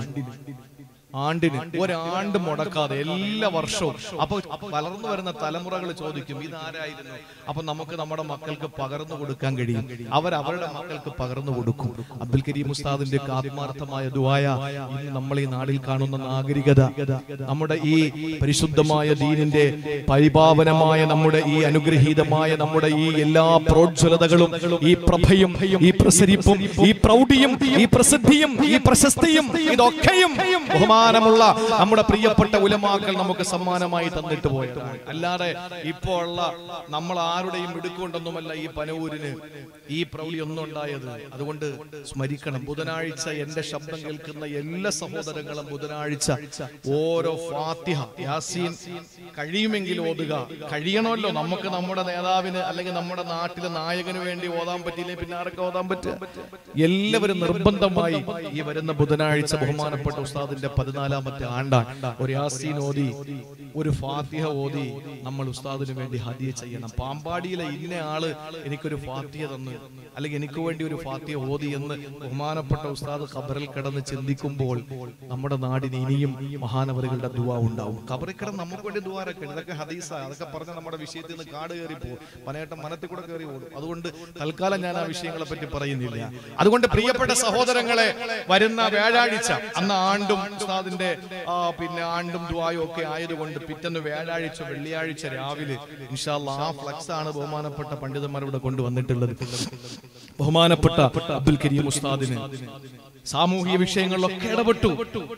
ആണ്ടിന് ഒരാണ്ട് മുടക്കാതെ എല്ലാ വർഷവും അപ്പൊ വളർന്നു വരുന്ന തലമുറകൾ ചോദിക്കും ഇതാരായിരുന്നു അപ്പൊ നമുക്ക് നമ്മുടെ മക്കൾക്ക് പകർന്നു കൊടുക്കാൻ കഴിയും അവർ അവരുടെ മക്കൾക്ക് പകർന്നു കൊടുക്കും അബ്ദുൽ കരീം ഉസ്താദിന്റെ ഒക്കെ ആത്മാർത്ഥമായ ദുആയ ഇന്ന് നമ്മൾ ഈ നാടിൽ കാണുന്ന നാഗരികത നമ്മുടെ ഈ പരിശുദ്ധമായ ദീനിന്റെ പരിപാവനമായ നമ്മുടെ ഈ അനുഗ്രഹീതമായ നമ്മുടെ ഈ എല്ലാ പ്രോജ്വലതകളും ഈ പ്രഭയും ഈ പ്രസരിപ്പും ഈ പ്രൗഢിയും ഈ പ്രസിദ്ധിയും ഈ പ്രശസ്തിയും ഇതൊക്കെയും ബഹുമാനമുള്ള നമ്മുടെ പ്രിയപ്പെട്ട ഉലമാക്കൾ നമുക്ക് സമ്മാനമായി തന്നിട്ട് പോയതാണ് അല്ലാതെ ഇപ്പോ ഉള്ള നമ്മൾ ആരുടെയും എടുക്കൊണ്ടൊന്നുമല്ല ഈ പനവൂരിന് ഈ പ്രൗഢി ഒന്നും ഉണ്ടായത് അതുകൊണ്ട് സ്മരിക്കണം ബുധനാഴ്ച എന്റെ ശബ്ദം കേൾക്കുന്ന എല്ലാ സഹോദരങ്ങളും ബുധനാഴ്ച ഓരോ ഫാത്തിഹ യാസീൻ കഴിയുമെങ്കിൽ ഓതുക കഴിയണമല്ലോ നമുക്ക് നമ്മുടെ നേതാവിന് അല്ലെങ്കിൽ നമ്മുടെ നാട്ടിലെ നായകന് വേണ്ടി ഓതാൻ പറ്റിയില്ലേ പിന്നെ ആരൊക്കെ ഓതാൻ പറ്റുക എല്ലാവരും നിർബന്ധമായി ഈ വരുന്ന ബുധനാഴ്ച ബഹുമാനപ്പെട്ട ഉസ്താദിന്റെ പതിനാലാമത്തെ ആണ്ടാണ് ഒരു യാസീൻ ഓതി ഒരു ഫാത്തിഹ ഓതി നമ്മൾ ഉസ്താദിന് വേണ്ടി ഹദിയ ചെയ്യണം പാമ്പാടിയിലെ ഇന്ന ആള് എനിക്കൊരു ഫാത്തിഹ തന്നു അല്ലെങ്കിൽ എനിക്ക് വേണ്ടി ഒരു ഫാത്തിഹ ഓതി എന്ന് ബഹുമാനപ്പെട്ട ഉസ്താദ് ഖബറിൽ കിടന്ന് ചിന്തിക്കുമ്പോൾ നമ്മുടെ നാടിന് ഇനിയും മഹാനവറുകളുടെ ദുവാ ഉണ്ടാവും ഖബറിൽ കിടന്ന് നമുക്ക് വേണ്ടി ദുവാരൊക്കെ ഇതൊക്കെ ഹദീസ അതൊക്കെ പറഞ്ഞ നമ്മുടെ വിഷയത്തിൽ നിന്ന് കാട് കയറി പോകും പനേട്ടം മനത്തിൽ കൂടെ കയറി പോകും അതുകൊണ്ട് തൽക്കാലം ഞാൻ ആ വിഷയങ്ങളെ പറ്റി പറയുന്നില്ല അതുകൊണ്ട് പ്രിയപ്പെട്ട സഹോദരങ്ങളെ വരുന്ന വ്യാഴാഴ്ച അന്ന് ആണ്ടും ഉസ്താദിന്റെ ആ, പിന്നെ ആണ്ടും ദുവായും ഒക്കെ ആയതുകൊണ്ട് പിറ്റന്ന് വ്യാഴാഴ്ച വെള്ളിയാഴ്ച രാവിലെ ഇൻഷാല്ല ആ ഫ്ലക്സ് ആണ് ബഹുമാനപ്പെട്ട പണ്ഡിതന്മാർ ഇവിടെ കൊണ്ടുവന്നിട്ടുള്ളത് ബഹുമാനപ്പെട്ട അബ്ദുൽ കരീം ഉസ്താദിന് സാമൂഹിക വിഷയങ്ങളിലൊക്കെ ഇടപെട്ടു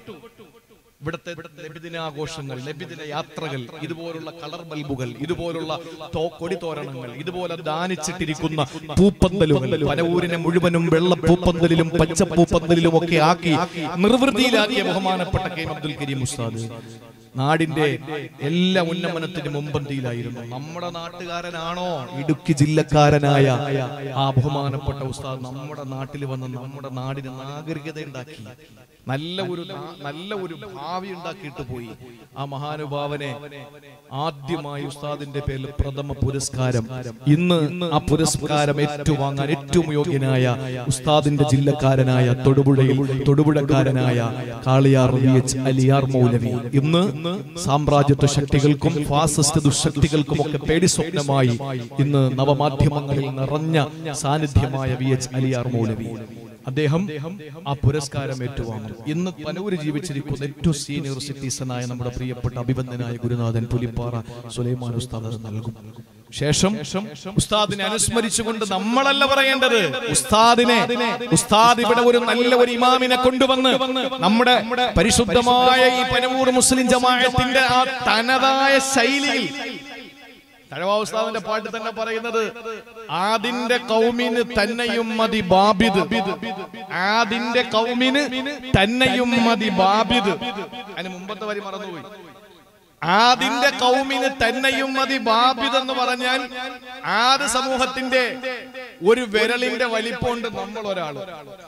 ഇവിടുത്തെ ലഭിദിനാഘോഷങ്ങൾ ലഭിദിന യാത്രകൾ ഇതുപോലുള്ള കളർ ബൾബുകൾ ഇതുപോലുള്ള തോ- കൊടിതോരണങ്ങൾ ഇതുപോലെ ദാനിച്ചിട്ടിരിക്കുന്ന പൂപ്പന്തലുകൾ പനവൂരിനെ മുഴുവനും വെള്ള പൂപ്പന്തലിലും പച്ച പൂപ്പന്തലിലും ഒക്കെ ആക്കി നിർവൃതിയിലാക്കിയ ബഹുമാനപ്പെട്ട കെ എം അബ്ദുൽ കരീം ഉസ്താദ് നാടിന്റെ എല്ലാ ഉന്നമനത്തിന് മുമ്പന്തിയിലായിരുന്നു നമ്മുടെ നാട്ടുകാരനാണോ ഇടുക്കി ജില്ലക്കാരനായ ആ ബഹുമാനപ്പെട്ട ഉസ്താദ് നമ്മുടെ നാട്ടിൽ വന്ന് നമ്മുടെ നാടിന് നാഗരികത ഉണ്ടാക്കി നല്ല ഒരു നാ- നല്ല ഒരു ഭാവി ഉണ്ടാക്കിയിട്ട് പോയി ആ മഹാനുഭാവനെ ആദ്യമായി ഉസ്താദിന്റെ പേരിൽ പ്രഥമ പുരസ്കാരം ഇന്ന് ആ പുരസ്കാരം ഏറ്റുവാങ്ങാൻ ഏറ്റവും യോഗ്യനായ ഉസ്താദിന്റെ ജില്ലക്കാരനായ തൊടുപുഴയിൽ തൊടുപുഴക്കാരനായ കാളിയാർ വി എച്ച് അലിയാർ മൗലവി ഇന്ന് സാമ്രാജ്യത്വ ശക്തികൾക്കും ഫാസിസ്റ്റ് ദുശക്തികൾക്കും ഒക്കെ പേടി സ്വപ്നമായി ഇന്ന് നവമാധ്യമങ്ങളിൽ നിറഞ്ഞ സാന്നിധ്യമായ വി എച്ച് അലിയാർ മൗലവി അദ്ദേഹം ആ പുരസ്കാരം ഏറ്റുവാങ്ങും ഇന്ന് പനൂര് ജീവിച്ചിരിക്കുന്ന ഏറ്റവും സീനിയർ സിറ്റിസണായ നമ്മുടെ പ്രിയപ്പെട്ട അഭിബന്ധനായ ഗുരുനാഥൻ പുലിപ്പാറ സുലൈമാൻ ഉസ്താദ് അത് നൽകും ശേഷം ഉസ്താദിനെ അനുസ്മരിച്ചുകൊണ്ട് നമ്മളല്ല പറയേണ്ടത് ഉസ്താദിനെ ഉസ്താദ് ഇവിടെ ഒരു നല്ല ഒരു ഇമാമിനെ കൊണ്ടുവന്ന് നമ്മുടെ പരിശുദ്ധമായ ഈ പനവൂർ മുസ്ലിം ജമാഅത്തിന്റെ ആ തനതായ ശൈലിയിൽ തഴവാ ഉസ്താദിന്റെ പാട്ട് തന്നെ പറയുന്നത് ആദിന്റെ കൗമിന് തന്നെയും മതി ബാബിദ് ആദിന്റെ കൗമിന് തന്നെയും മതി ബാബിദ് അതിന് മുമ്പത്തെ വരി മറന്നുപോയി ആദിന്റെ കൗമിന് തന്നെയും മതി ബാബിദ് എന്ന് പറഞ്ഞാൽ ആദ് സമൂഹത്തിന്റെ ഒരു വിരലിന്റെ വലിപ്പമുണ്ട് നമ്മൾ ഒരാള്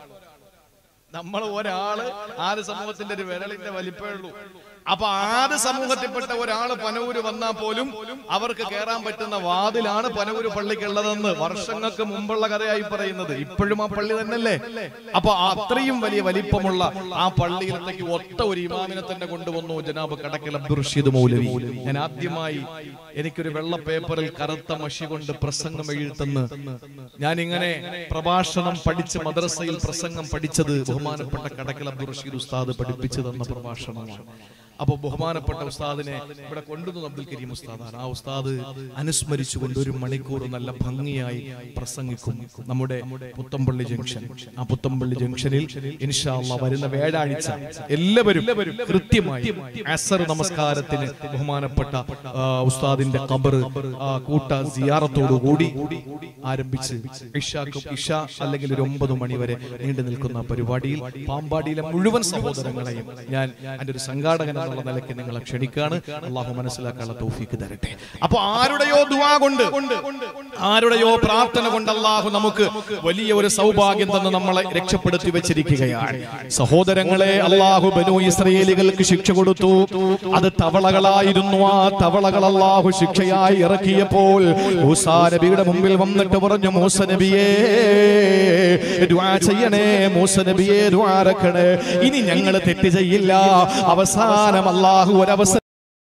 നമ്മൾ ഒരാള് ആര് സമൂഹത്തിന്റെ ഒരു വിരലിന്റെ വലിപ്പമേ ഉള്ളൂ അപ്പൊ ആദ്യ സമൂഹത്തിൽപ്പെട്ട ഒരാള് പനവൂര് വന്നാൽ പോലും അവർക്ക് കയറാൻ പറ്റുന്ന വാതിലാണ് പനവൂര് പള്ളിക്കുള്ളതെന്ന് വർഷങ്ങൾക്ക് മുമ്പുള്ള കഥയായി പറയുന്നത് ഇപ്പോഴും ആ പള്ളി തന്നെയല്ലേ അപ്പൊ അത്രയും വലിയ വലിപ്പമുള്ള ആ പള്ളിയിലത്തേക്ക് ഒത്ത ഒരു ഇമാമിനെ തന്നെ കൊണ്ടുവന്നു ജനാബ് കടക്കൽ അബ്ദുൾ റഷീദ് മൗലവി ഞാൻ ആദ്യമായി എനിക്കൊരു വെള്ള പേപ്പറിൽ കറുത്ത മഷി കൊണ്ട് പ്രസംഗം എഴുതുന്ന ഞാൻ ഇങ്ങനെ പ്രഭാഷണം പഠിച്ച് മദ്രസയിൽ പ്രസംഗം പഠിച്ചത് ബഹുമാനപ്പെട്ട കടക്കൽ അബ്ദുൾ റഷീദ് ഉസ്താദ് പഠിപ്പിച്ചു തന്ന പ്രഭാഷണമാണ് അപ്പൊ ബഹുമാനപ്പെട്ട ഉസ്താദിനെ ഇവിടെ കൊണ്ടുവന്നു അബ്ദുൽ കരീം ഉസ്താദാണ് ആ ഉസ്താദ് അനുസ്മരിച്ചുകൊണ്ട് ഒരു മണിക്കൂർ നല്ല ഭംഗിയായി പ്രസംഗിക്കും നമ്മുടെ പുത്തമ്പള്ളി ജംഗ്ഷൻ ആ പുത്തമ്പള്ളി ജംഗ്ഷനിൽ ഇൻഷാല്ല വരുന്ന വ്യാഴാഴ്ച എല്ലാവരും കൃത്യമായി അസർ നമസ്കാരത്തിന് ബഹുമാനപ്പെട്ട ആ, ഉസ്താദിന്റെ കബർ കൂട്ട സിയാറത്തോടു കൂടി ആരംഭിച്ച് ഇഷാക്കും ഇഷ അല്ലെങ്കിൽ ഒരു ഒമ്പത് മണി വരെ നീണ്ടു നിൽക്കുന്ന പരിപാടിയിൽ പാമ്പാടിയിലെ മുഴുവൻ സഹോദരങ്ങളെയും ഞാൻ എൻ്റെ ഒരു സംഘാടകൻ എന്നുള്ള നിലയ്ക്ക് നിങ്ങളെ ക്ഷണിക്കാണ് അള്ളാഹു മനസ്സിലാക്കാനുള്ള തൗഫീക്ക് തരട്ടെ അപ്പൊ ആരുടെയോ ദുവാ കൊണ്ട് ആരുടെയോ പ്രാർത്ഥന കൊണ്ട് അള്ളാഹു നമുക്ക് വലിയ ഒരു സൗഭാഗ്യം തന്ന് നമ്മളെ രക്ഷപ്പെടുത്തി വെച്ചിരിക്കുകയാണ് സഹോദരങ്ങളെ അള്ളാഹു ബനു ഇസ്രയേലികൾക്ക് ശിക്ഷ കൊടുത്തു അത് തവളകളായിരുന്നു ആ തവളകൾ അള്ളാഹു ശിക്ഷയായി ഇറക്കിയപ്പോൾ മൂസാ നബിയുടെ മുമ്പിൽ വന്നിട്ട് പറഞ്ഞു മൂസ നബിയേ ദുആ ചെയ്യണേ മൂസ നബിയെ ദുആ ഇറക്കണേ ഇനി ഞങ്ങൾ തെറ്റ് ചെയ്യില്ല അവസാനം അള്ളാഹു ഒരവസരം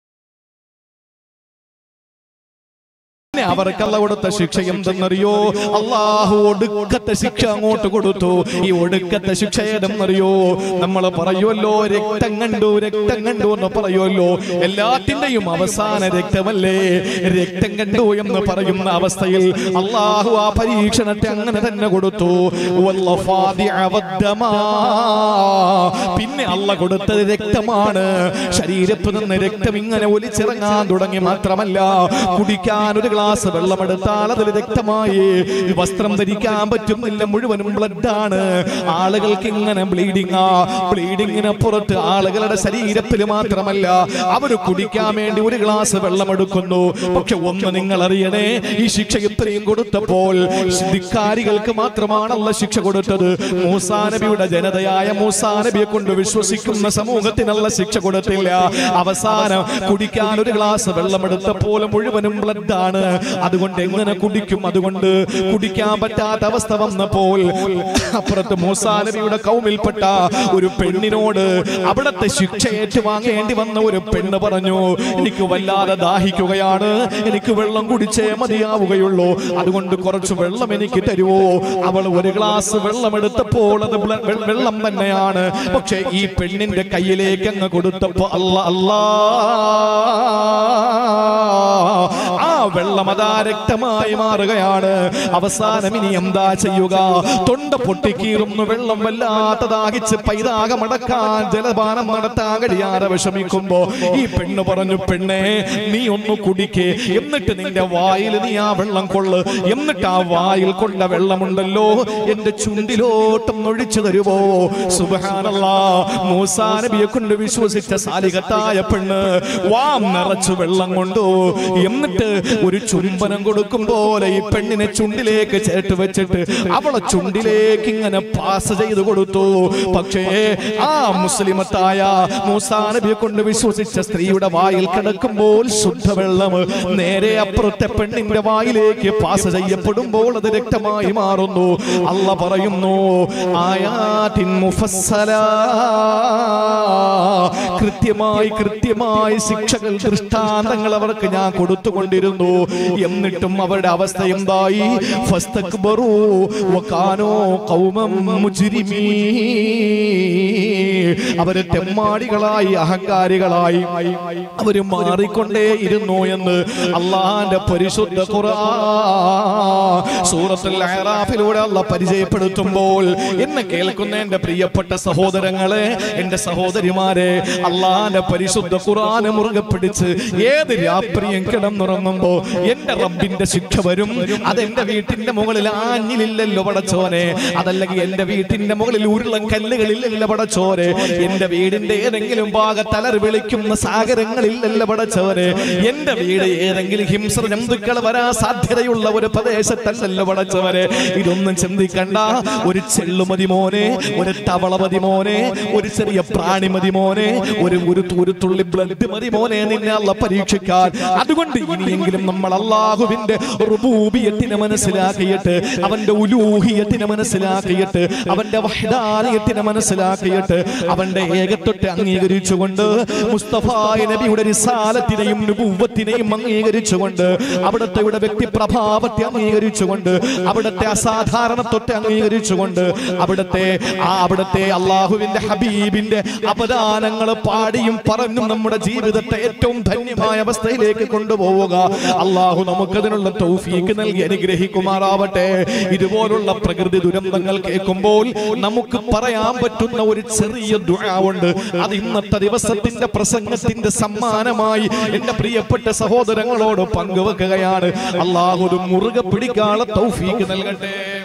പിന്നെ അവർക്കല്ല കൊടുത്ത ശിക്ഷ എന്തെന്നറിയോ അള്ളാഹു ഒടുക്കത്തെ ശിക്ഷ അങ്ങോട്ട് കൊടുത്തു ഈ ഒടുക്കത്തെ ശിക്ഷ ഏതെന്നറിയോ നമ്മൾ പറയുമല്ലോ രക്തം കണ്ടു രക്തം കണ്ടു എന്ന് പറയുമല്ലോ എല്ലാത്തിന്റെയും അവസാന രക്തമല്ലേ രക്തം കണ്ടു എന്ന് പറയുന്ന അവസ്ഥയിൽ അള്ളാഹു ആ പരീക്ഷണത്തെ അങ്ങനെ തന്നെ കൊടുത്തു വല്ലഫാദിഅ വദ്ദമാ. പിന്നെ അള്ള കൊടുത്തത് രക്തമാണ് ശരീരത്തു നിന്ന് രക്തം ഇങ്ങനെ ഒലിച്ചിറങ്ങാൻ തുടങ്ങി മാത്രമല്ല കുടിക്കാൻ ഒരു ഗ്ലാസ് വെള്ളമെടുത്താൽ അതിൽ രക്തമായി വസ്ത്രം ധരിക്കാൻ പറ്റുന്നില്ല മുഴുവനും ബ്ലഡാണ് ആളുകൾക്ക് ഇങ്ങനെ ബ്ലീഡിംഗ് ആ ബ്ലീഡിങ്ങിന് പുറത്ത് ആളുകളുടെ ശരീരത്തിൽ മാത്രമല്ല അവർ കുടിക്കാൻ വേണ്ടി ഒരു ഗ്ലാസ് വെള്ളമെടുക്കുന്നു പക്ഷെ ഒന്ന് നിങ്ങൾ അറിയണേ ഈ ശിക്ഷ ഇത്രയും കൊടുത്തപ്പോൾ ധിക്കാരികൾക്ക് മാത്രമാണല്ല ശിക്ഷ കൊടുത്തത് മൂസാ നബിയുടെ ജനതയായ മൂസാ നബിയെ കൊണ്ട് വിശ്വസിക്കുന്ന സമൂഹത്തിനുള്ള ശിക്ഷ കൊടുത്തില്ല അവസാനം കുടിക്കാൻ ഒരു ഗ്ലാസ് വെള്ളമെടുത്തപ്പോൾ മുഴുവനും ബ്ലഡാണ് അതുകൊണ്ട് എങ്ങനെ കുടിക്കും അതുകൊണ്ട് കുടിക്കാൻ പറ്റാത്ത അവസ്ഥ വന്നപ്പോൾ അപ്പുറത്ത് മൂസാ നബിയുടെ കൗമിൽപ്പെട്ട ഒരു പെണ്ണിനോട് അവിടത്തെ ശിക്ഷ ഏറ്റുവാങ്ങേണ്ടി വന്ന ഒരു പെണ്ണ് പറഞ്ഞു എനിക്ക് വല്ലാതെ ദാഹിക്കുകയാണ് എനിക്ക് വെള്ളം കുടിച്ചേ മതിയാവുകയുള്ളൂ അതുകൊണ്ട് കുറച്ച് വെള്ളം എനിക്ക് തരുവോ അവൾ ഒരു ഗ്ലാസ് വെള്ളം എടുത്തപ്പോൾ അത് ബ്ല- വെ- വെള്ളം തന്നെയാണ് പക്ഷെ ഈ പെണ്ണിന്റെ കയ്യിലേക്ക് അങ്ങ് കൊടുത്തപ്പോ അല്ല അല്ലാ ആ വെള്ളം അതാ രക്തമായി മാറുകയാണ് അവസാനം ഇനി എന്താ ചെയ്യുക തൊണ്ട പൊട്ടിക്കീറുന്നു വെള്ളം വല്ലാത്ത ദാഹിച്ച് പൈതാകമടക്കാൻ ജലപാനം നടത്താൻ കഴിയാതെ വിഷമിക്കുമ്പോ ഈ പെണ്ണ് പറഞ്ഞു പെണ്ണേ നീ ഒന്ന് കുടിക്കേ എന്നിട്ട് നിന്റെ വായിൽ നീ ആ വെള്ളം കൊള്ളു എന്നിട്ട് ആ വായിൽ കൊണ്ട വെള്ളമുണ്ടല്ലോ എന്റെ ചുണ്ടിലോട്ടും ഒഴിച്ചു തരുവോ സുബഹാനല്ലാ മൂസാ നബിയെ കൊണ്ട് വിശ്വസിച്ച സാലികത്തായ പെണ്ണ് വാം നിറച്ചു വെള്ളം കൊണ്ടു എന്നിട്ട് ഒരു ചുണ്ട് ചുംബനം കൊടുക്കും പോലെ ഈ പെണ്ണിനെ ചുണ്ടിലേക്ക് ചേർത്ത് വെച്ചിട്ട് അവളെ ചുണ്ടിലേക്ക് ഇങ്ങനെ പാസ് ചെയ്തു കൊടുത്തു പക്ഷേ ആ മുസ്ലിമത്തായ മൂസാ നബിയെ കൊണ്ട് വിശ്വസിച്ച സ്ത്രീയുടെ വായിൽ കിടക്കുമ്പോൾ ശുദ്ധവെള്ളം നേരെ അപ്പുറത്തെ പെണ്ണിന്റെ വായിലേക്ക് പാസ് ചെയ്യപ്പെടുമ്പോൾ അത് രക്തമായി മാറുന്നു അല്ല പറയുന്നു ആയാത്തിൻ മുഫസ്സല കൃത്യമായി കൃത്യമായി ശിക്ഷകൾ ദൃഷ്ടാന്തങ്ങൾ അവർക്ക് ഞാൻ കൊടുത്തുകൊണ്ടിരുന്നു എന്നിട്ടും അവരുടെ അവസ്ഥ എന്തായി ഫസ്തക്ബറു വകാനോ ഖൗമം മുജ്രിമീ അവര് തെമ്മാടികളായി അഹങ്കാരികളായി അവര് മാറിക്കൊണ്ടേ ഇരുന്നു എന്ന് അള്ളാന്റെ പരിശുദ്ധ ഖുർആൻ സൂറത്തുൽ അഹ്റാഫിലൂടെ അല്ല പരിചയപ്പെടുത്തുമ്പോൾ എന്നെ കേൾക്കുന്ന എന്റെ പ്രിയപ്പെട്ട സഹോദരങ്ങളെ എന്റെ സഹോദരിമാരെ അള്ളാന്റെ പരിശുദ്ധ ഖുർആനെ മുറുകെ പിടിച്ച് ഏത് രാത്രിയും കിടന്നുറങ്ങുമ്പോ എന്റെ റബ്ബിന്റെ ശിക്ഷ വരും അതെന്റെ വീട്ടിന്റെ മുകളിൽ ആഞ്ഞിലില്ലല്ലോ പടച്ചോനെ അതല്ലെങ്കിൽ എന്റെ വീട്ടിന്റെ മുകളിൽ ഉരുളൻ കല്ലുകളില്ലല്ലോ പടച്ചോനെ എന്റെ വീടിന്റെ ഏതെങ്കിലും ഭാഗത്ത് അലറി വിളിക്കുന്ന സാഗരങ്ങളില്ലല്ലോ പടച്ചോനെ എന്റെ വീട് ഏതെങ്കിലും ഹിംസ്ര ജന്തുക്കൾ വരാൻ സാധ്യതയുള്ള ഒരു പ്രദേശത്തല്ലല്ലോ പടച്ചവരെ ഇതൊന്നും ചിന്തിക്കണ്ട ഒരു ചെള്ളുമതി മോനെ ഒരു തവള മതി മോനെ ഒരു ചെറിയ പ്രാണി മതി മോനെ ഒരു ഒരു ഒരു തുള്ളി ബ്ലഡ് മതി മോനെ നിന്നെ അല്ല പരീക്ഷിക്കാൻ അതുകൊണ്ട് ഇനിയെങ്കിലും നമ്മൾ അള്ളാഹുവിന്റെ റുബൂബിയത്തിനെ മനസ്സിലാക്കിയിട്ട് അവന്റെ ഉലൂഹിയത്തിനെ മനസ്സിലാക്കിയിട്ട് അവന്റെ വഹദാനിയത്തിനെ മനസ്സിലാക്കിയിട്ട് അവന്റെ ഏകത്വത്തെ അംഗീകരിച്ചുകൊണ്ട് മുസ്തഫായ നബിയുടെ റിസാലത്തിനെയും നുബുവത്തിനെയും അംഗീകരിച്ചുകൊണ്ട് അവിടുത്തെ ഇവിടെ വ്യക്തിപ്രഭാവത്തെ അംഗീകരിച്ചുകൊണ്ട് അവിടുത്തെ അസാധാരണത്വത്തെ അംഗീകരിച്ചുകൊണ്ട് അവിടുത്തെ ആ അവിടുത്തെ അള്ളാഹുവിന്റെ ഹബീബിന്റെ അപദാനങ്ങൾ പാടിയും പറഞ്ഞും നമ്മുടെ ജീവിതത്തെ ഏറ്റവും ധന്യമായ അവസ്ഥയിലേക്ക് കൊണ്ടുപോവുക അള്ളാഹു നമുക്കതിനുള്ള തൗഫീക്ക് നൽകി അനുഗ്രഹിക്കുമാറാവട്ടെ ഇതുപോലുള്ള പ്രകൃതി ദുരന്തങ്ങൾ കേൾക്കുമ്പോൾ നമുക്ക് പറയാൻ പറ്റുന്ന ഒരു ചെറിയ ദുആവുണ്ട് അത് ഇന്നത്തെ ദിവസത്തിന്റെ പ്രസംഗത്തിന്റെ സമ്മാനമായി എന്റെ പ്രിയപ്പെട്ട സഹോദരങ്ങളോട് പങ്കുവെക്കുകയാണ് അള്ളാഹു ഒരു മുറുകെ പിടിക്കാനുള്ള തൗഫീക്ക് നൽകട്ടെ